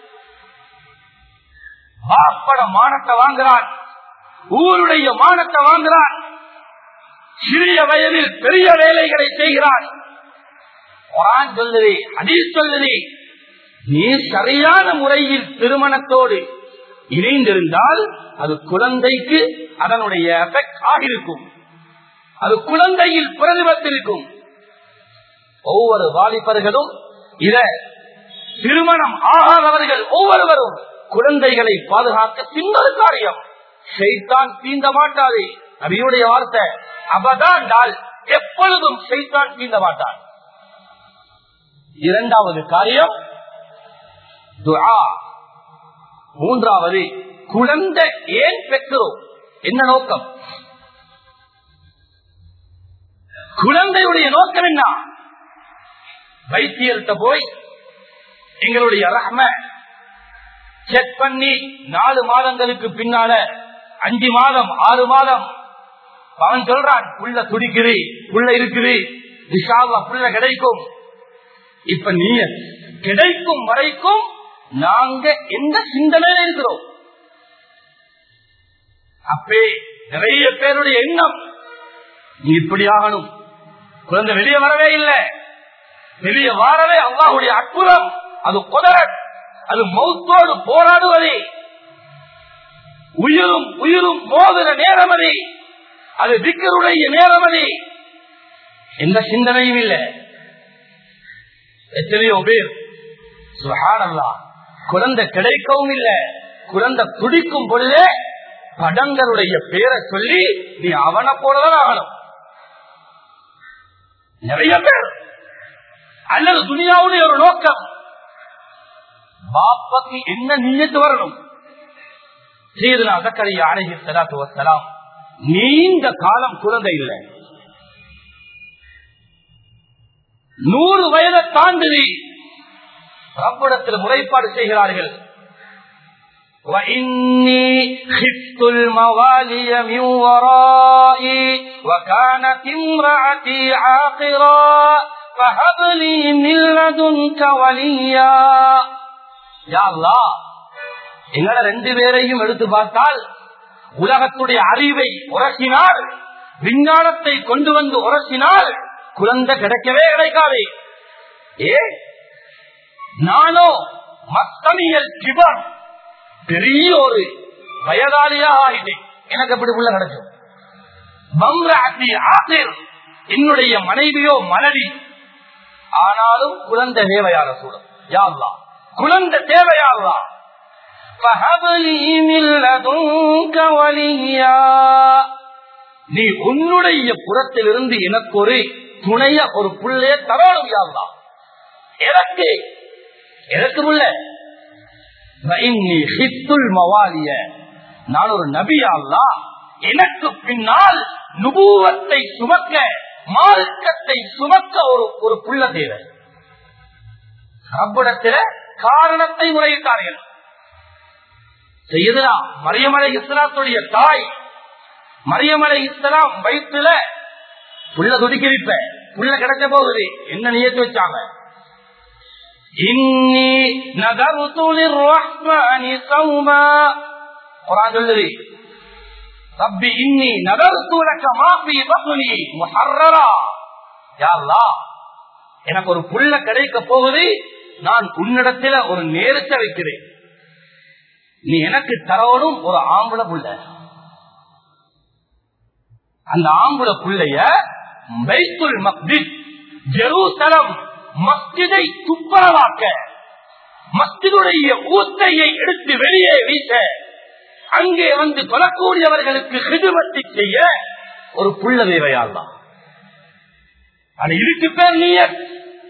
வாப்பட மானத்தை வாங்குறான் ஊருடைய மானத்தை வாங்குறான் சிறிய வயதில் பெரிய வேலைகளை செய்கிறான் குரான் சொல்லுது அதில் சொல்லுது நீ சரியான முறையில் திருமணத்தோடு இணைந்திருந்தால் அது குழந்தைக்கு அதனுடைய எஃபெக்ட் ஆகிருக்கும் அது குழந்தையில் பிரதிபத்திருக்கும் ஒவ்வொரு வாலிபர்களும் இத திருமணம் ஆகாதவர்கள் ஒவ்வொருவரும் குழந்தைகளை பாதுகாக்க சின்னொரு காரியம் செய்தான் தீண்ட மாட்டாது நபியுடைய வார்த்தை அவதான் எப்பொழுதும் செய்தான் தீண்ட மாட்டான் இரண்டாவது காரியம் துஆ மூன்றாவது குழந்தை ஏன் பெற்றோம் என்ன நோக்கம் குழந்தையுடைய நோக்கம் என்ன வைத்தியர்கிட்ட போய் எங்களுடைய ரஹ்ம செக் பண்ணி நாலு மாதங்களுக்கு பின்னால அஞ்சு மாதம் ஆறு மாதம் அவன் சொல்றான் புள்ள துடிக்குது புள்ள இருக்குது விஷாவா புள்ள கிடைக்கும் இப்ப நீ கிடைக்கும் வரைக்கும் நாங்க எந்த சிந்தனையில இருக்கிறோம் அப்பே நிறைய பேருடைய எண்ணம் நீ இப்படி ஆகணும் குழந்தை வெளியே வரவே இல்லை வெளியே வாரவே அல்லாஹுடைய அற்புதம் அது குதரத் அது மௌத்தோடு போராடுவதே உயிரும் உயிரும் மோதுற நேரம் அது அது திக்கருடைய நேரம் அது எந்த சிந்தனையும் இல்லை எத்தனையோ பேர் சுகானல்லா குழந்தை கிடைக்கவும் இல்லை குழந்தை துடிக்கும் பொழுதே படங்களுடைய பேரை சொல்லி நீ அவனை போலதான் ஆகணும் நிறைய பேர் அல்லது துணியாவுடைய ஒரு நோக்கம் பாப்பாக்கு என்ன நீயத்து வரணும் செய்தனா அதக்கரை அழகி சலாத்து வசலாம் நீண்ட காலம் குழந்தை இல்லை நூறு வயதை தாண்டி ரப்பிடத்தில் முறைப்பாடு செய்கிறார்கள் وإني خفت الموالي من ورائي وكانت امرأتي عاقرا فهب لي من لدنك وليا يا الله எங்களை ரெண்டு பேரையும் எடுத்து பார்த்தால் உலகத்துடைய அறிவை உரசினால் விஞ்ஞானத்தை கொண்டு வந்து உரசினால் குழந்தை கிடைக்கவே கிடைக்காது ஏ நானோ மத்தனியல் கிபர் பெரிய ஒரு வயதாளியா ஆகிட்டேன் எனக்கு அப்படி உள்ள கிடைக்கும் என்னுடைய மனைவியோ மனைவி ஆனாலும் குழந்தை தேவையான சூழல் யாருலாம் குழந்தை தேவையாகலாம் நீ உன்னுடைய புறத்திலிருந்து எனக்கு ஒரு துணைய ஒரு புள்ளைய தரணும் யாருலாம் எனக்கு எனக்கு புள்ள மவாலிய நான் ஒரு நபியால்லா எனக்கு பின்னால் நுபுவத்தை சுமக்க மார்க்கத்தை சுமக்க ஒரு ஒரு புள்ள தேவை ரப்பிடத்தில காரணத்தை முறையிட்டார்கள் செய்யதுனா மரியமலை இஸ்லாத்துடைய தாய் மரியமலை இஸ்லாம் வயிற்றுல புள்ள துடிக்க வைப்ப புள்ள கிடைக்க போகுது என்ன நியத்து வச்சாங்க இன்னி நகருத்து லிர்ரஹ்மானி சௌமா குர்ஆன் சொல்லுது ரப்பி இன்னி நகருத்து லக மா ஃபீ பத்னி முஹர்ரரா யா அல்லாஹ் எனக்கு ஒரு புள்ள கிடைக்க போகுது நான் உன்னிடத்துல ஒரு நேரத்தை வைக்கிறேன் நீ எனக்கு தரவனும் ஒரு ஆம்பளை புள்ள அந்த ஆம்பளை புள்ளைய பைத்துல் மக்தித் ஜெருசலம் மஸ்ஜிதை துப்புரவாக்க மஸ்ஜிதுடைய ஊத்தையை எடுத்து வெளியே வீச அங்கே வந்து கொலக்கூடியவர்களுக்கு ஹிதுமத்தை செய்ய ஒரு புள்ள தேவையாள்தான் அது இதுக்கு பேர் நீயத்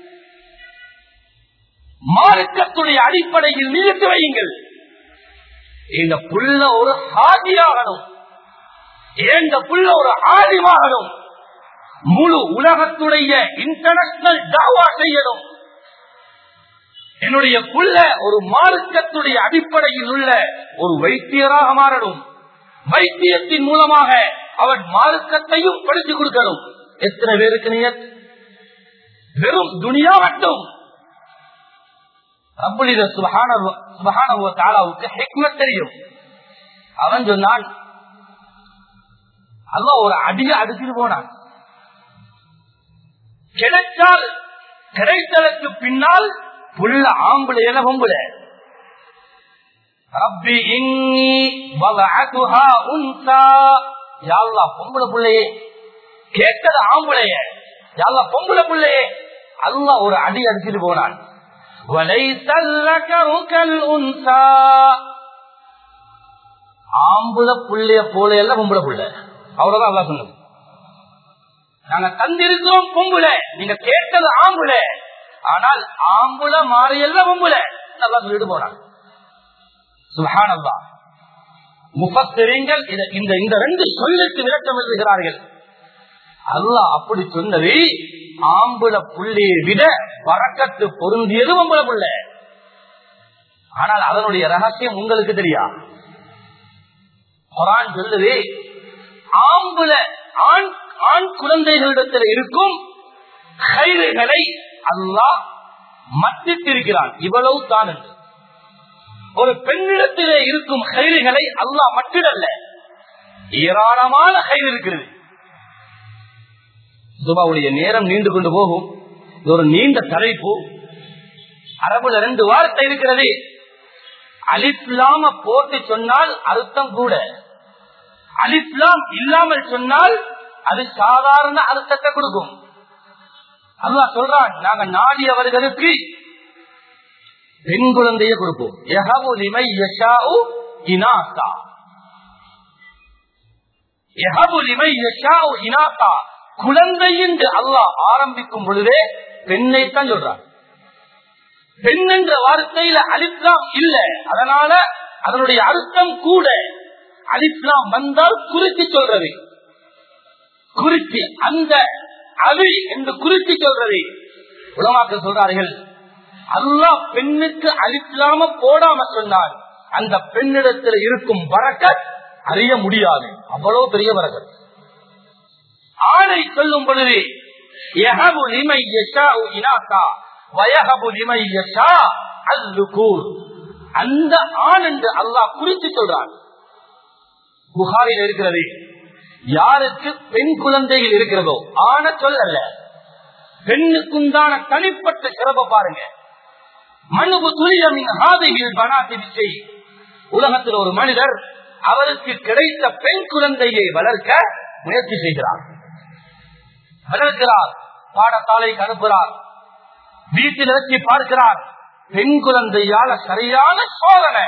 மார்க்கத்துடைய அடிப்படையில் நிறுத்தி வையுங்கள் இந்த புள்ள ஒரு ஹாதியாகணும் இந்த புள்ள ஒரு ஆதிமாகணும் முழு உலகத்துடைய இன்டர்நேஷனல் தாவா செய்யணும் என்னுடைய புள்ள ஒரு மார்க்கத்துடைய அடிப்படையில் உள்ள ஒரு வைத்தியராக மாறணும் வைத்தியத்தின் மூலமாக அவன் மார்க்கத்தையும் படித்து கொடுக்கணும் எத்தனை பேருக்கு நீ வெறும் துனியா மட்டும் ரப்புலித சுபஹானவுக்கு ஹெக்மத் தெரியும் அவன் சொன்னான் அல்ல ஒரு அடிய அடிச்சுட்டு போனான் கிடைத்தால் கிடைத்ததற்கு பின்னால் புள்ள ஆம்புல பொம்புல ரப்பி இன்னி வலஅதுஹா உன்சா யா அல்லாஹ் பொம்புல புள்ளையே கேட்டது ஆம்புலைய யா அல்லாஹ் பொம்புல புள்ளையே அல்லாஹ் ஒரு அடி அடிச்சுட்டு போனான் وَلَيْسَ الذَّكَرُ كَالْأُنثَى ஆம்புல புள்ளைய போல எல்லாம் பொம்புல புள்ள அவ்வளவுதான் அல்லா சொன்னது நாங்க தந்திருக்கிறோம் பொம்புல நீங்க கேட்டது ஆம்புல ஆனால் ஆம்புல மாறியெல்லாம் பொம்புல நல்லா சொல்லிட்டு போனாங்க சுஹானல்லா முப்பத்திரங்கள் இந்த இந்த ரெண்டு சொல்லுக்கு விளக்கம் எழுதுகிறார்கள் அல்லாஹ் அப்படி சொன்னது ஆம்புல புள்ளியை விட பறக்கத்து பொருந்தியது பொம்புல புள்ள ஆனால் அதனுடைய ரகசியம் உங்களுக்கு தெரியா குரான் சொல்லுது ஆம்புல ஆண் ஆண் குழந்தைகளிடத்தில் இருக்கும் கைதுகளை அல்லாஹ் மட்டித்திருக்கிறான் இவ்வளவு தான் என்று ஒரு பெண்ணிடத்திலே இருக்கும் கைதுகளை அல்லாஹ் மட்டிடல்ல ஏராளமான கைது இருக்கிறது துபாவுடைய நேரம் நீண்டு கொண்டு போகும் இது ஒரு நீண்ட தலைப்பு அரபுல ரெண்டு வார்த்தை இருக்கிறது அலிப்லாம போட்டு சொன்னால் அர்த்தம் கூட அலிப்லாம் இல்லாமல் சொன்னால் அது சாதாரண அர்த்தத்தை கொடுக்கும் அல்லா சொல்றான் நாங்க நாடியவர்களுக்கு பெண் குழந்தைய கொடுப்போம் எஹபு லிமை யஷாஉ இனாசா எஹபு லிமை யஷாஉ இனாசா குழந்தை என்று அல்லாஹ் ஆரம்பிக்கும் பொழுதே பெண்ணை தான் சொல்றான் பெண் என்ற வார்த்தையில அலிப்லாம் இல்ல அதனால அதனுடைய அர்த்தம் கூட அலிப்லாம் வந்தால் குறித்து சொல்றது குறித்து அந்த அவி என்று குறித்து சொல்றது உலமாக்கள் சொல்றார்கள் அல்லாஹ் பெண்ணுக்கு அழிக்கலாம போடாம சொன்னால் அந்த பெண்ணிடத்தில் இருக்கும் வரக்கத் அறிய முடியாது அவ்வளவு பெரிய வரக்கத் ஆணை சொல்லும் பொழுது யஹபு லிமை யஷாஉ இனாசா வயஹபு லிமை யஷா அல்லுகூர் அந்த ஆண் என்று அல்லாஹ் குறித்து சொல்றான் புகாரில் இருக்கிறது யாருக்கு பெண் குழந்தைகள் இருக்கிறதோ ஆன சொல் அல்ல பெண்ணுக்குண்டான தனிப்பட்ட சிறப்பை பாருங்க மனுபு துரியமின் ஆதையில் பனாத்தி விசை உலகத்தில் ஒரு மனிதர் அவருக்கு கிடைத்த பெண் குழந்தையை வளர்க்க முயற்சி செய்கிறார் வளர்க்கிறார் பாடசாலைக்கு அனுப்புகிறார் வீட்டில் வச்சு பார்க்கிறார் பெண் குழந்தையால சரியான சோதனை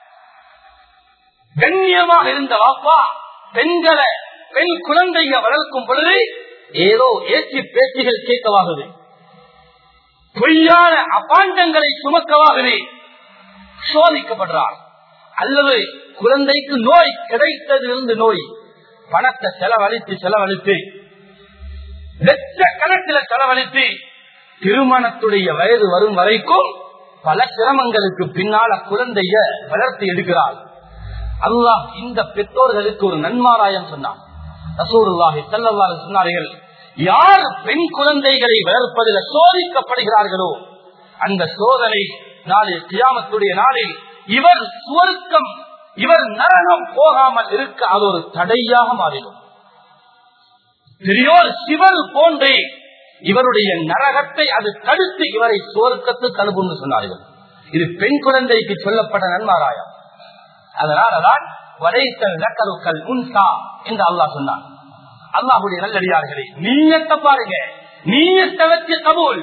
கண்ணியமாக இருந்த வாப்பா பெண்களை பெண் குழந்தைய வளர்க்கும் பொழுது ஏதோ ஏற்றி பேச்சுகள் கேட்கவாகுது பொய்யான அபாண்டங்களை சுமக்கவாகுது சோதிக்கப்படுறார் அல்லது குழந்தைக்கு நோய் கிடைத்ததிலிருந்து நோய் பணத்தை செலவழித்து செலவழித்து லட்ச கணக்கில் செலவழித்து திருமணத்துடைய வயது வரும் வரைக்கும் பல சிரமங்களுக்கு பின்னால குழந்தைய வளர்த்து எடுக்கிறார் அல்லாஹ் இந்த பெற்றோர்களுக்கு ஒரு நன்மாராயம் சொன்னான் ரசூருல்லாஹி செல்லவாறு சொன்னார்கள் யார் பெண் குழந்தைகளை வளர்ப்பதில் சோதிக்கப்படுகிறார்களோ அந்த சோதனை நாளில் கியாமத்துடைய நாளில் இவர் சுவர்க்கம் இவர் நரகம் போகாமல் இருக்க அது ஒரு தடையாக மாறிடும் பெரியோர் சிவல் போன்றே இவருடைய நரகத்தை அது தடுத்து இவரை சுவர்க்கத்துக்கு அனுப்பும் சொன்னார்கள் இது பெண் குழந்தைக்கு சொல்லப்பட்ட நன்மாராயம் அதனாலதான் வரைத்தல் நக்கருக்கள் உன்சா என்று அல்லாஹ் சொன்னான் அல்லாஹுடைய நல்லடியார்களே நீயத்தை பாருங்க நீயத்தை வச்சு கபூல்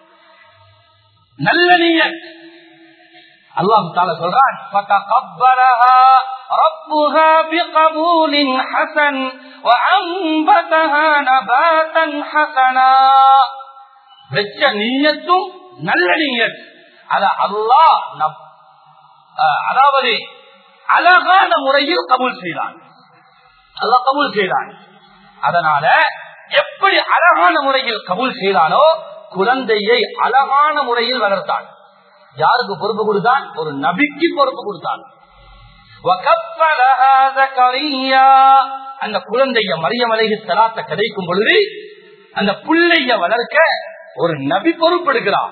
நல்ல நீயத் அல்லாஹு தால சொல்றான் فَتَقَبَّلَهَا رَبُّهَا بِقَبُولٍ حَسَنٍ وَأَنبَتَهَا نَبَاتًا حَسَنًا வெச்ச நீயத்தும் நல்ல நீயத் அத அல்லாஹ் நப்- அஹ், அதாவது அழகான முறையில் கபூல் செய்தான் அல்லாஹ் கபூல் செய்தான் அதனால எப்படி அழகான முறையில் கபூல் செய்தானோ குழந்தையை அழகான முறையில் வளர்த்தான் யாருக்கு பொறுப்பு கொடுத்தான் ஒரு நபிக்கு பொறுப்பு கொடுத்தான் وَكَفَّلَهَا زَكَرِيَّا அந்த குழந்தைய மரியம் அலைஹி ஸலாத்த கிடைக்கும் பொழுது அந்த புள்ளைய வளர்க்க ஒரு நபி பொறுப்பெடுக்கிறார்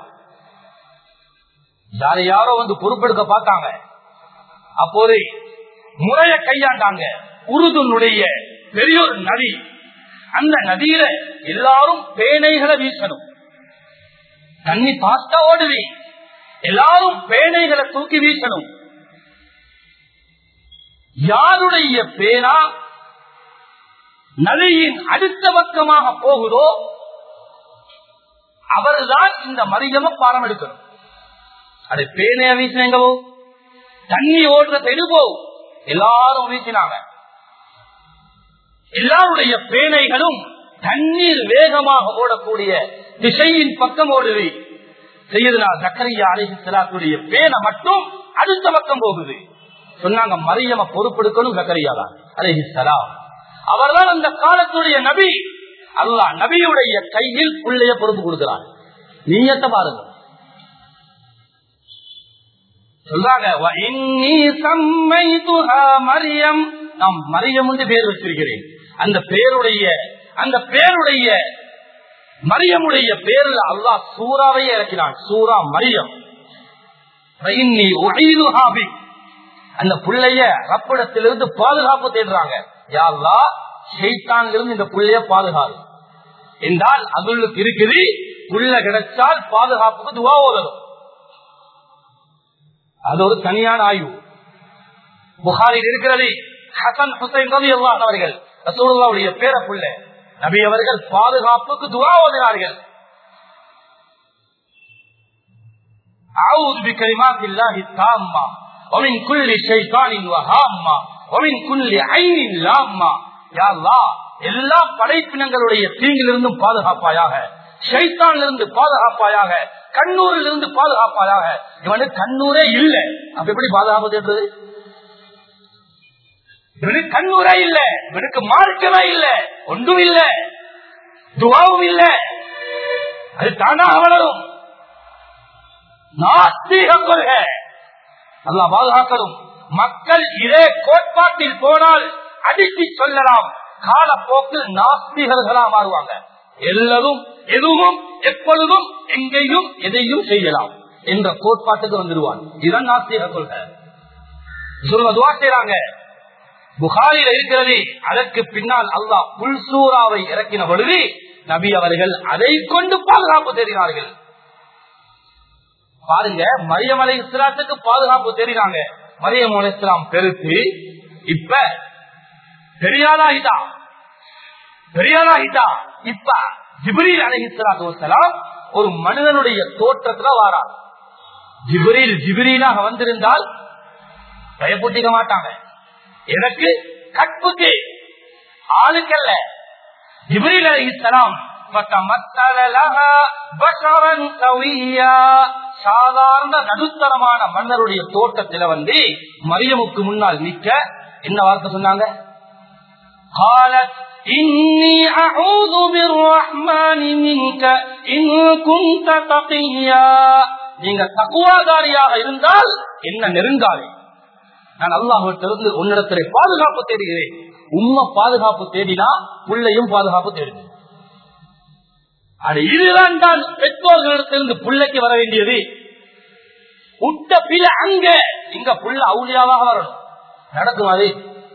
யாரை யாரோ வந்து பொறுப்பெடுக்க பார்த்தாங்க அப்போது முறைய கையாண்டாங்க உருதுனுடைய பெரியோர் நதி அந்த நதியில எல்லாரும் பேனைகளை வீசணும் தண்ணி பாஸ்டா ஓடுவி எல்லாரும் பேனைகளை தூக்கி வீசணும் யாருடைய பேனா நதியின் அடுத்த பக்கமாக போகுதோ அவர்தான் இந்த மரிஜம பாரம் எடுக்கணும் அது பேனைய வீசினங்கவோ தண்ணி ஓடுற தெருவோ எல்லாரும் வீசினாங்க எல்லாருடைய பேனைகளும் தண்ணீர் வேகமாக ஓடக்கூடிய திசையின் பக்கம் ஓடுது செய்யுதுனா சக்கரையா அழகி செலாத்துடைய பேனை மட்டும் அடுத்த பக்கம் போகுது சொன்னாங்க மரியம பொறுப்பெடுக்கணும் சக்கரையா தான் அழகி சலாம் அவர்தான் அந்த காலத்துடைய நபி அல்லாஹ் நபியுடைய கையில் புள்ளைய பொறுப்பு கொடுக்கிறார் நீயத்தை பாருங்க சொல்றாங்க "வ இன்னி சம்மைதுஹா மரியம் நான் மரியம் என்று பேர் வச்சிருக்கிறேன் அந்த பேருடைய அந்த பேருடைய மரியமுடைய பேர்ல அல்லாஹ் சூறாவையே இறக்கினான் சூரா மரியம் "வ இன்னி உஈதுஹா பிக்." அந்த புள்ளைய ரப்பிடத்திலிருந்து பாதுகாப்பு தேடுறாங்க யாழ்லா ஷெய்தான்ல இருந்து இந்த புள்ளைய பாதுகாப்பு என்றால் அதுளுக்கு இருக்குது புள்ள கிடைச்சால் பாதுகாப்புக்கு துவா ஓதணும் அது ஒரு தனியான ஆய்வு புகாரில் இருக்கிறது ஹசன் ஹுசைன் ரவி அவர்கள் ரசூலுல்லாவுடைய பேர புள்ள நபி அவர்கள் பாதுகாப்புக்கு துவா ஓதினார்கள் أعوذ بكلمات الله التامة ومن كل شيطان وهامة ومن كل عين لامة يا الله எல்லா படைப்பினங்களுடைய தீங்கிலிருந்தும் பாதுகாப்பாயாக ஷைத்தானிலிருந்து பாதுகாப்பாயாக கண்ணூரில் இருந்து பாதுகாப்பாயாக இவனுக்கு கண்ணூரே இல்லை அப்ப எப்படி பாதுகாப்பு தேடுறது இவனுக்கு கண்ணூரே இல்ல இவனுக்கு மார்க்கமே இல்ல ஒன்றும் இல்ல துவாவும் இல்ல அது தானாக வளரும் நாஸ்தீக கொள்கை நல்லா பாதுகாக்கணும் மக்கள் இதே கோட்பாட்டில் போனால் அடித்து சொல்லலாம் காலப்போக்கில் நாஸ்திகர்களா மாறுவாங்க எல்லாரும் எதுவும் எப்பொழுதும் எங்கேயும் எதையும் செய்யலாம் என்ற கோட்பாட்டுக்கு வந்துடுவான் இதுதான் நாஸ்திக கொள்கை சொல்வதுவா செய்யறாங்க புகாரில் இருக்கிறது அதற்கு பின்னால் அல்லாஹ் புல்சூராவை இறக்கின பொழுது நபி அவர்கள் அதை கொண்டு பாதுகாப்பு தெரிகிறார்கள் பாருங்க மரியம் அலை இஸ்லாத்துக்கு பாதுகாப்பு தெரியுறாங்க மரியம் அலை இஸ்லாம் பெருத்து இப்ப பெரியாராகிட்டா பெரியாராகிட்டா இப்ப ஜிப்ரீல் அலை இஸ்லாத்து வசலாம் ஒரு மனிதனுடைய தோற்றத்துல வாரார் ஜிப்ரீல் ஜிப்ரீலாக வந்திருந்தால் பயப்பட்டிக்க மாட்டாங்க எனக்கு கற்புக்கு ஆளுக்கல்ல ஜிப்ரீல் அலை இஸ்லாம் சாதாரண நடுத்தரமான மன்னருடைய தோட்டத்தில வந்து மரியமுக்கு முன்னால் நிக்க என்ன வார்த்தை சொன்னாங்க قالت إني أعوذ بالرحمن منك إن كنت تقيا நீங்க தக்குவாதாரியாக இருந்தால் என்ன நெருங்காதே நான் அல்லாஹிலிருந்து உன்னிடத்திலே பாதுகாப்பு தேடுகிறேன் உண்மை பாதுகாப்பு தேடினா பிள்ளையும் பாதுகாப்பு தேடுது அது இதுதான் தான் பெற்றோர்களிடத்திலிருந்து பிள்ளைக்கு வர வேண்டியது உட்ட பிள்ளை அங்க இங்க புள்ள அவுளியாவாக வரணும் நடக்கும் அது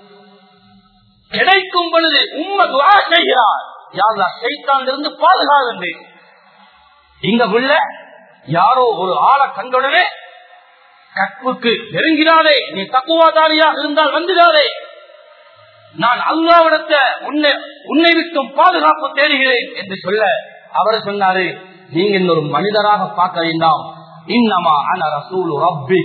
கிடைக்கும் பொழுது உண்மை துவா செய்கிறார் யாரா சைத்தாண்டிருந்து பாதுகாத்து இங்க புள்ள யாரோ ஒரு ஆளை கண்டுடனே கற்புக்கு நெருங்கினாரே நீ தக்குவாதாரியாக இருந்தால் வந்துடாதே நான் அல்லாவிடத்த உன்னை உன்னை விட்டும் பாதுகாப்பு தேடுகிறேன் என்று சொல்ல அவர் சொன்னாரு நீங்க இன்னொரு மனிதராக பார்க்க வேண்டாம் இன்னமா அன ரசூல் ரப்பி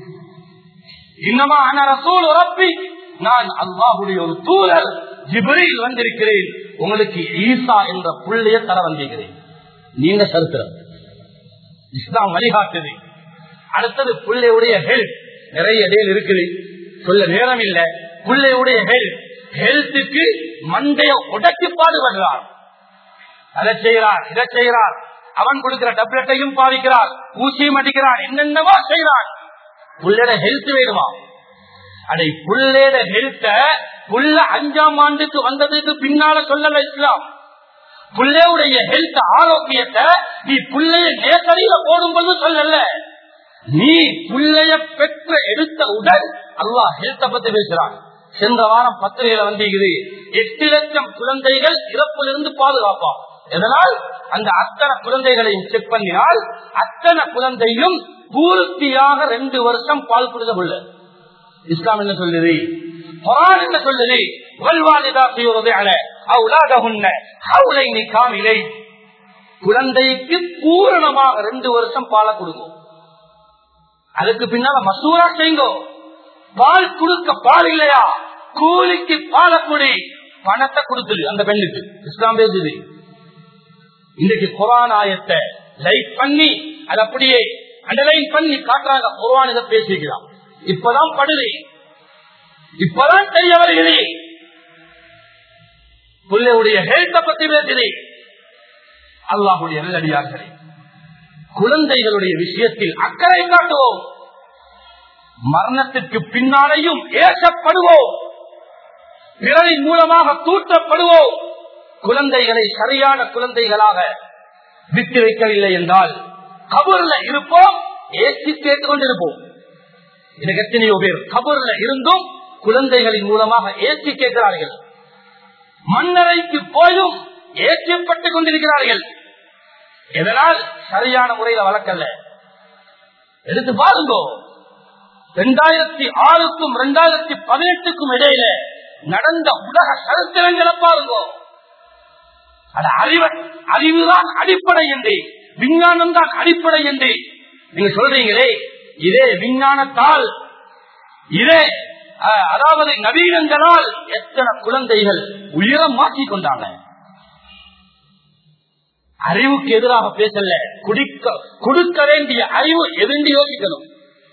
இன்னமா அன ரசூல் ரப்பி நான் அல்லாஹுடைய ஒரு தூதர் ஜிப்ரீல் வந்திருக்கிறேன் உங்களுக்கு ஈசா என்ற புள்ளைய தர வந்திருக்கிறேன் நீங்க சரித்திரம் இஸ்லாம் வழிகாட்டுது அடுத்தது பிள்ளையுடைய ஹெல்த் நிறைய டேல் இருக்குது சொல்ல நேரம் இல்ல பிள்ளையுடைய ஹெல்த் ஹெல்த்துக்கு மண்டைய உடச்சி பாடுபடுறார் அதை செய்கிறார் இதை செய்கிறார் அவன் கொடுக்கிற டப்லெட்டையும் பாதிக்கிறார் ஊசியும் அடிக்கிறான் என்னென்னவோ செய்கிறான் புள்ளட ஹெல்த் வேணுமா அதை புள்ளேட ஹெல்த்த புள்ள அஞ்சாம் ஆண்டுக்கு வந்ததுக்கு பின்னால சொல்லல இஸ்லாம் புள்ளையுடைய ஹெல்த் ஆரோக்கியத்தை நீ புள்ளைய நேசரியில போடும்போது சொல்லல நீ புள்ளைய பெற்ற எடுத்தவுடன் அல்லா ஹெல்த்த பத்தி பேசுறான் சென்ற வாரம் பத்திரிகையில வந்திருக்குது எட்டு லட்சம் குழந்தைகள் இறப்பிலிருந்து பாதுகாப்பான் இதனால் அந்த அத்தனை குழந்தைகளையும் செக் பண்ணினால் அத்தனை குழந்தையும் பூர்த்தியாக ரெண்டு வருஷம் பால் கொடுக்க முடியல இஸ்லாம் என்ன சொல்லுது குரான் என்ன சொல்லுது வல்வாலிதா செய்வது அல அவுலாதகுன்ன ஹவுலை நீ காமிலை குழந்தைக்கு பூரணமாக ரெண்டு வருஷம் பாலை கொடுக்கும் அதுக்கு பின்னால மசூரா செய்யுங்கோ பால் கொடுக்க பால் இல்லையா கூலிக்கு பாலை குடி பணத்தை கொடுத்துரு அந்த பெண்ணுக்கு இஸ்லாம் பேசுது இன்னைக்கு குரான் ஆயத்தை லைக் பண்ணி அது அப்படியே அண்டர்லைன் பண்ணி காட்டுறாங்க குரான் இதை பேசிக்கலாம் இப்பதான் படுது இப்பதான் தெரிய வருகிறது பிள்ளையுடைய ஹெல்த்த பத்தி பேசுது அல்லாஹுடைய நல்லடியார்களே குழந்தைகளுடைய விஷயத்தில் அக்கறை காட்டுவோம் மரணத்திற்கு பின்னாலேயும் ஏசப்படுவோம் பிறரின் மூலமாக தூற்றப்படுவோம் குழந்தைகளை சரியான குழந்தைகளாக விட்டு வைக்கவில்லை என்றால் கபூர்ல இருப்போம் ஏசி கேட்டுக் கொண்டிருப்போம் எனக்கு எத்தனையோ பேர் கபூர்ல இருந்தும் குழந்தைகளின் மூலமாக ஏற்றி கேட்கிறார்கள் மன்னரைக்கு போயும் ஏற்றப்பட்டுக் கொண்டிருக்கிறார்கள் இதனால் சரியான முறையில வளர்க்கல எடுத்து பாருங்கோ இரண்டாயிரத்தி ஆறுக்கும் இரண்டாயிரத்தி பதினெட்டுக்கும் இடையில நடந்த உலக சரித்திரங்களை பாருங்கோ அது அறிவு அறிவுதான் அடிப்படை என்று விஞ்ஞானம் தான் அடிப்படை என்று நீங்க சொல்றீங்களே இதே விஞ்ஞானத்தால் இதே அதாவது நவீனங்களால் எத்தனை குழந்தைகள் உயரம் மாற்றிக் கொண்டாங்க அறிவுக்கு எதிராக பேசல குடிக்க கொடுக்க வேண்டிய அறிவு எதிர்ந்து யோசிக்கணும்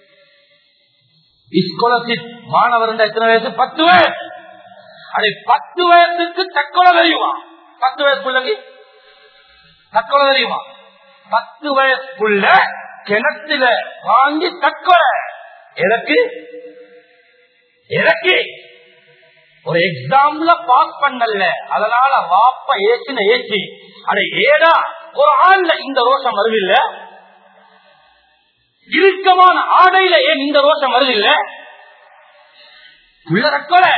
ஸ்காலர்ஷிப் மாணவர் எத்தனை வயசு பத்து வயசு அதை பத்து வயசுக்கு தற்கொலை தெரியுமா பத்து வயசு பிள்ளைக்கு தற்கொலை தெரியுமா பத்து வயசுக்குள்ள கிணத்துல வாங்கி தற்கொலை எதற்கு எதற்கு ஒரு எக்ஸாம்ல பாஸ் பண்ணல அதனால வாப்ப ஏற்றின ஏற்றி அட ஏடா ஒரு ஆள்ல இந்த ரோஷம் வருதில்ல இறுக்கமான ஆடையில ஏன் இந்த ரோஷம் வருதில்ல உள்ள தற்கொலை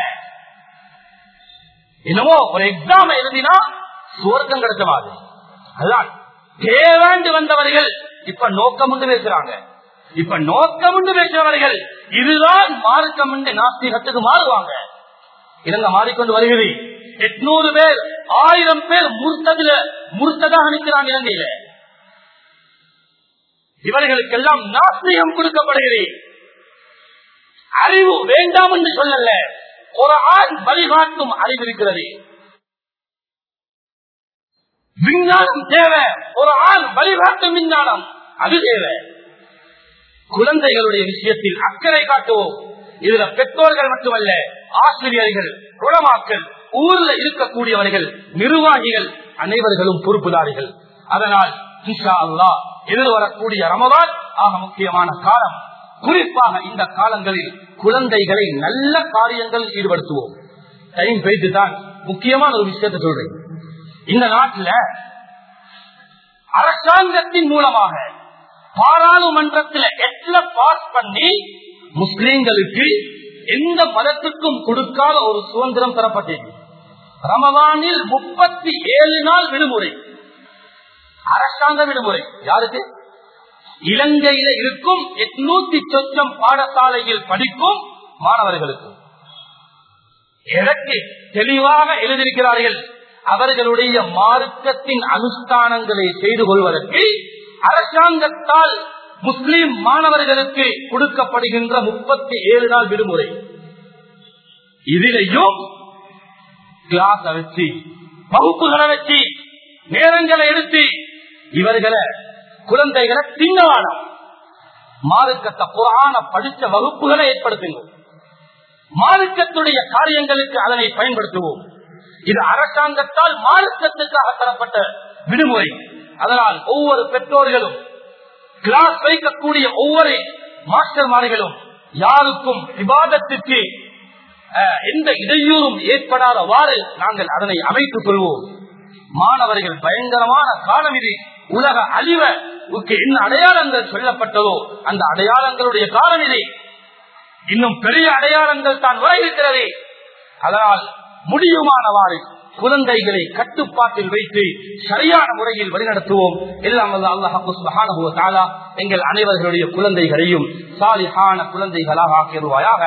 என்னமோ ஒரு எக்ஸாம் எழுதினா சுவர்க்கம் கிடைச்ச மாதிரி அதுதான் தேவாண்டு வந்தவர்கள் இப்ப நோக்கம் உண்டு பேசுறாங்க இப்ப நோக்கம் உண்டு பேசுறவர்கள் இதுதான் மார்க்கம் உண்டு நாஸ்திகத்துக்கு மாறுவாங்க இறங்க மாறிக்கொண்டு வருகிறது எட்நூறு பேர் ஆயிரம் பேர் முர்த்ததுல முர்த்ததாக நிற்கிறாங்க இலங்கையில இவர்களுக்கெல்லாம் நாஸ்திகம் கொடுக்கப்படுகிறது அறிவு வேண்டாம் என்று சொல்லல ஒரு ஆண் வழிகாட்டும் அறிவு இருக்கிறது விஞ்ஞானம் தேவை ஒரு ஆண் வழிகாட்டும் விஞ்ஞானம் அது தேவை குழந்தைகளுடைய விஷயத்தில் அக்கறை காட்டுவோம் இதுல பெற்றோர்கள் மட்டுமல்ல ஆசிரியர்கள் குளமாக்கல் ஊர்ல இருக்கக்கூடியவர்கள் நிர்வாகிகள் அனைவர்களும் பொறுப்புதாரிகள் அதனால் இன்ஷா அல்லா எதிர்வரக்கூடிய ரமதான் ஆக முக்கியமான காலம் குறிப்பாக இந்த காலங்களில் குழந்தைகளை நல்ல காரியங்கள் ஈடுபடுத்துவோம் டைம் போயிட்டு தான் முக்கியமான ஒரு விஷயத்தை சொல்றேன் இந்த நாட்டுல அரசாங்கத்தின் மூலமாக பாராளுமன்றத்தில் எட்ல பாஸ் பண்ணி முஸ்லிம்களுக்கு எந்த மதத்துக்கும் கொடுக்காத ஒரு சுதந்திரம் தரப்பட்டது ரமதானில் முப்பத்தி ஏழு நாள் விடுமுறை அரசாங்க விடுமுறை யாருக்கு இலங்கையில இருக்கும் எட்நூத்தி சொச்சம் பாடசாலையில் படிக்கும் மாணவர்களுக்கு எதற்கு தெளிவாக எழுதியிருக்கிறார்கள் அவர்களுடைய மார்க்கத்தின் அனுஷ்டானங்களை செய்து கொள்வதற்கு அரசாங்கத்தால் முஸ்லிம் மாணவர்களுக்கு கொடுக்கப்படுகின்ற முப்பத்தி ஏழு நாள் விடுமுறை இதிலையும் கிளாஸ் வச்சு வகுப்புகளை வச்சு நேரங்களை எடுத்து இவர்களை குழந்தைகளை தின்னவானம் மார்க்கத்தை புறான படித்த வகுப்புகளை ஏற்படுத்துங்கள் மார்க்கத்துடைய காரியங்களுக்கு அதனை பயன்படுத்துவோம் இது அரசாங்கத்தால் மார்க்கத்துக்காக தரப்பட்ட விடுமுறை அதனால் ஒவ்வொரு பெற்றோர்களும் கிளாஸ் வைக்கக்கூடிய ஒவ்வொரு மாஸ்டர்மார்களும் யாருக்கும் விவாதத்திற்கு எந்த இடையூறும் ஏற்படாதவாறு நாங்கள் அதனை அமைத்துக் கொள்வோம் மாணவர்கள் பயங்கரமான காலம் இது உலக அழிவ என்ன அடையாளங்கள் சொல்லப்பட்டதோ அந்த அடையாளங்களுடைய காலம் இது இன்னும் பெரிய அடையாளங்கள் தான் வர இருக்கிறது அதனால் முடியுமானவாறு குழந்தைகளை கட்டுப்பாட்டில் வைத்து சரியான முறையில் வழிநடத்துவோம் எல்லாம் அல்லாஹ் எங்கள் அனைவர்களுடைய குழந்தைகளையும் சாலிஹான குழந்தைகளாக ஆக்கிடுவாயாக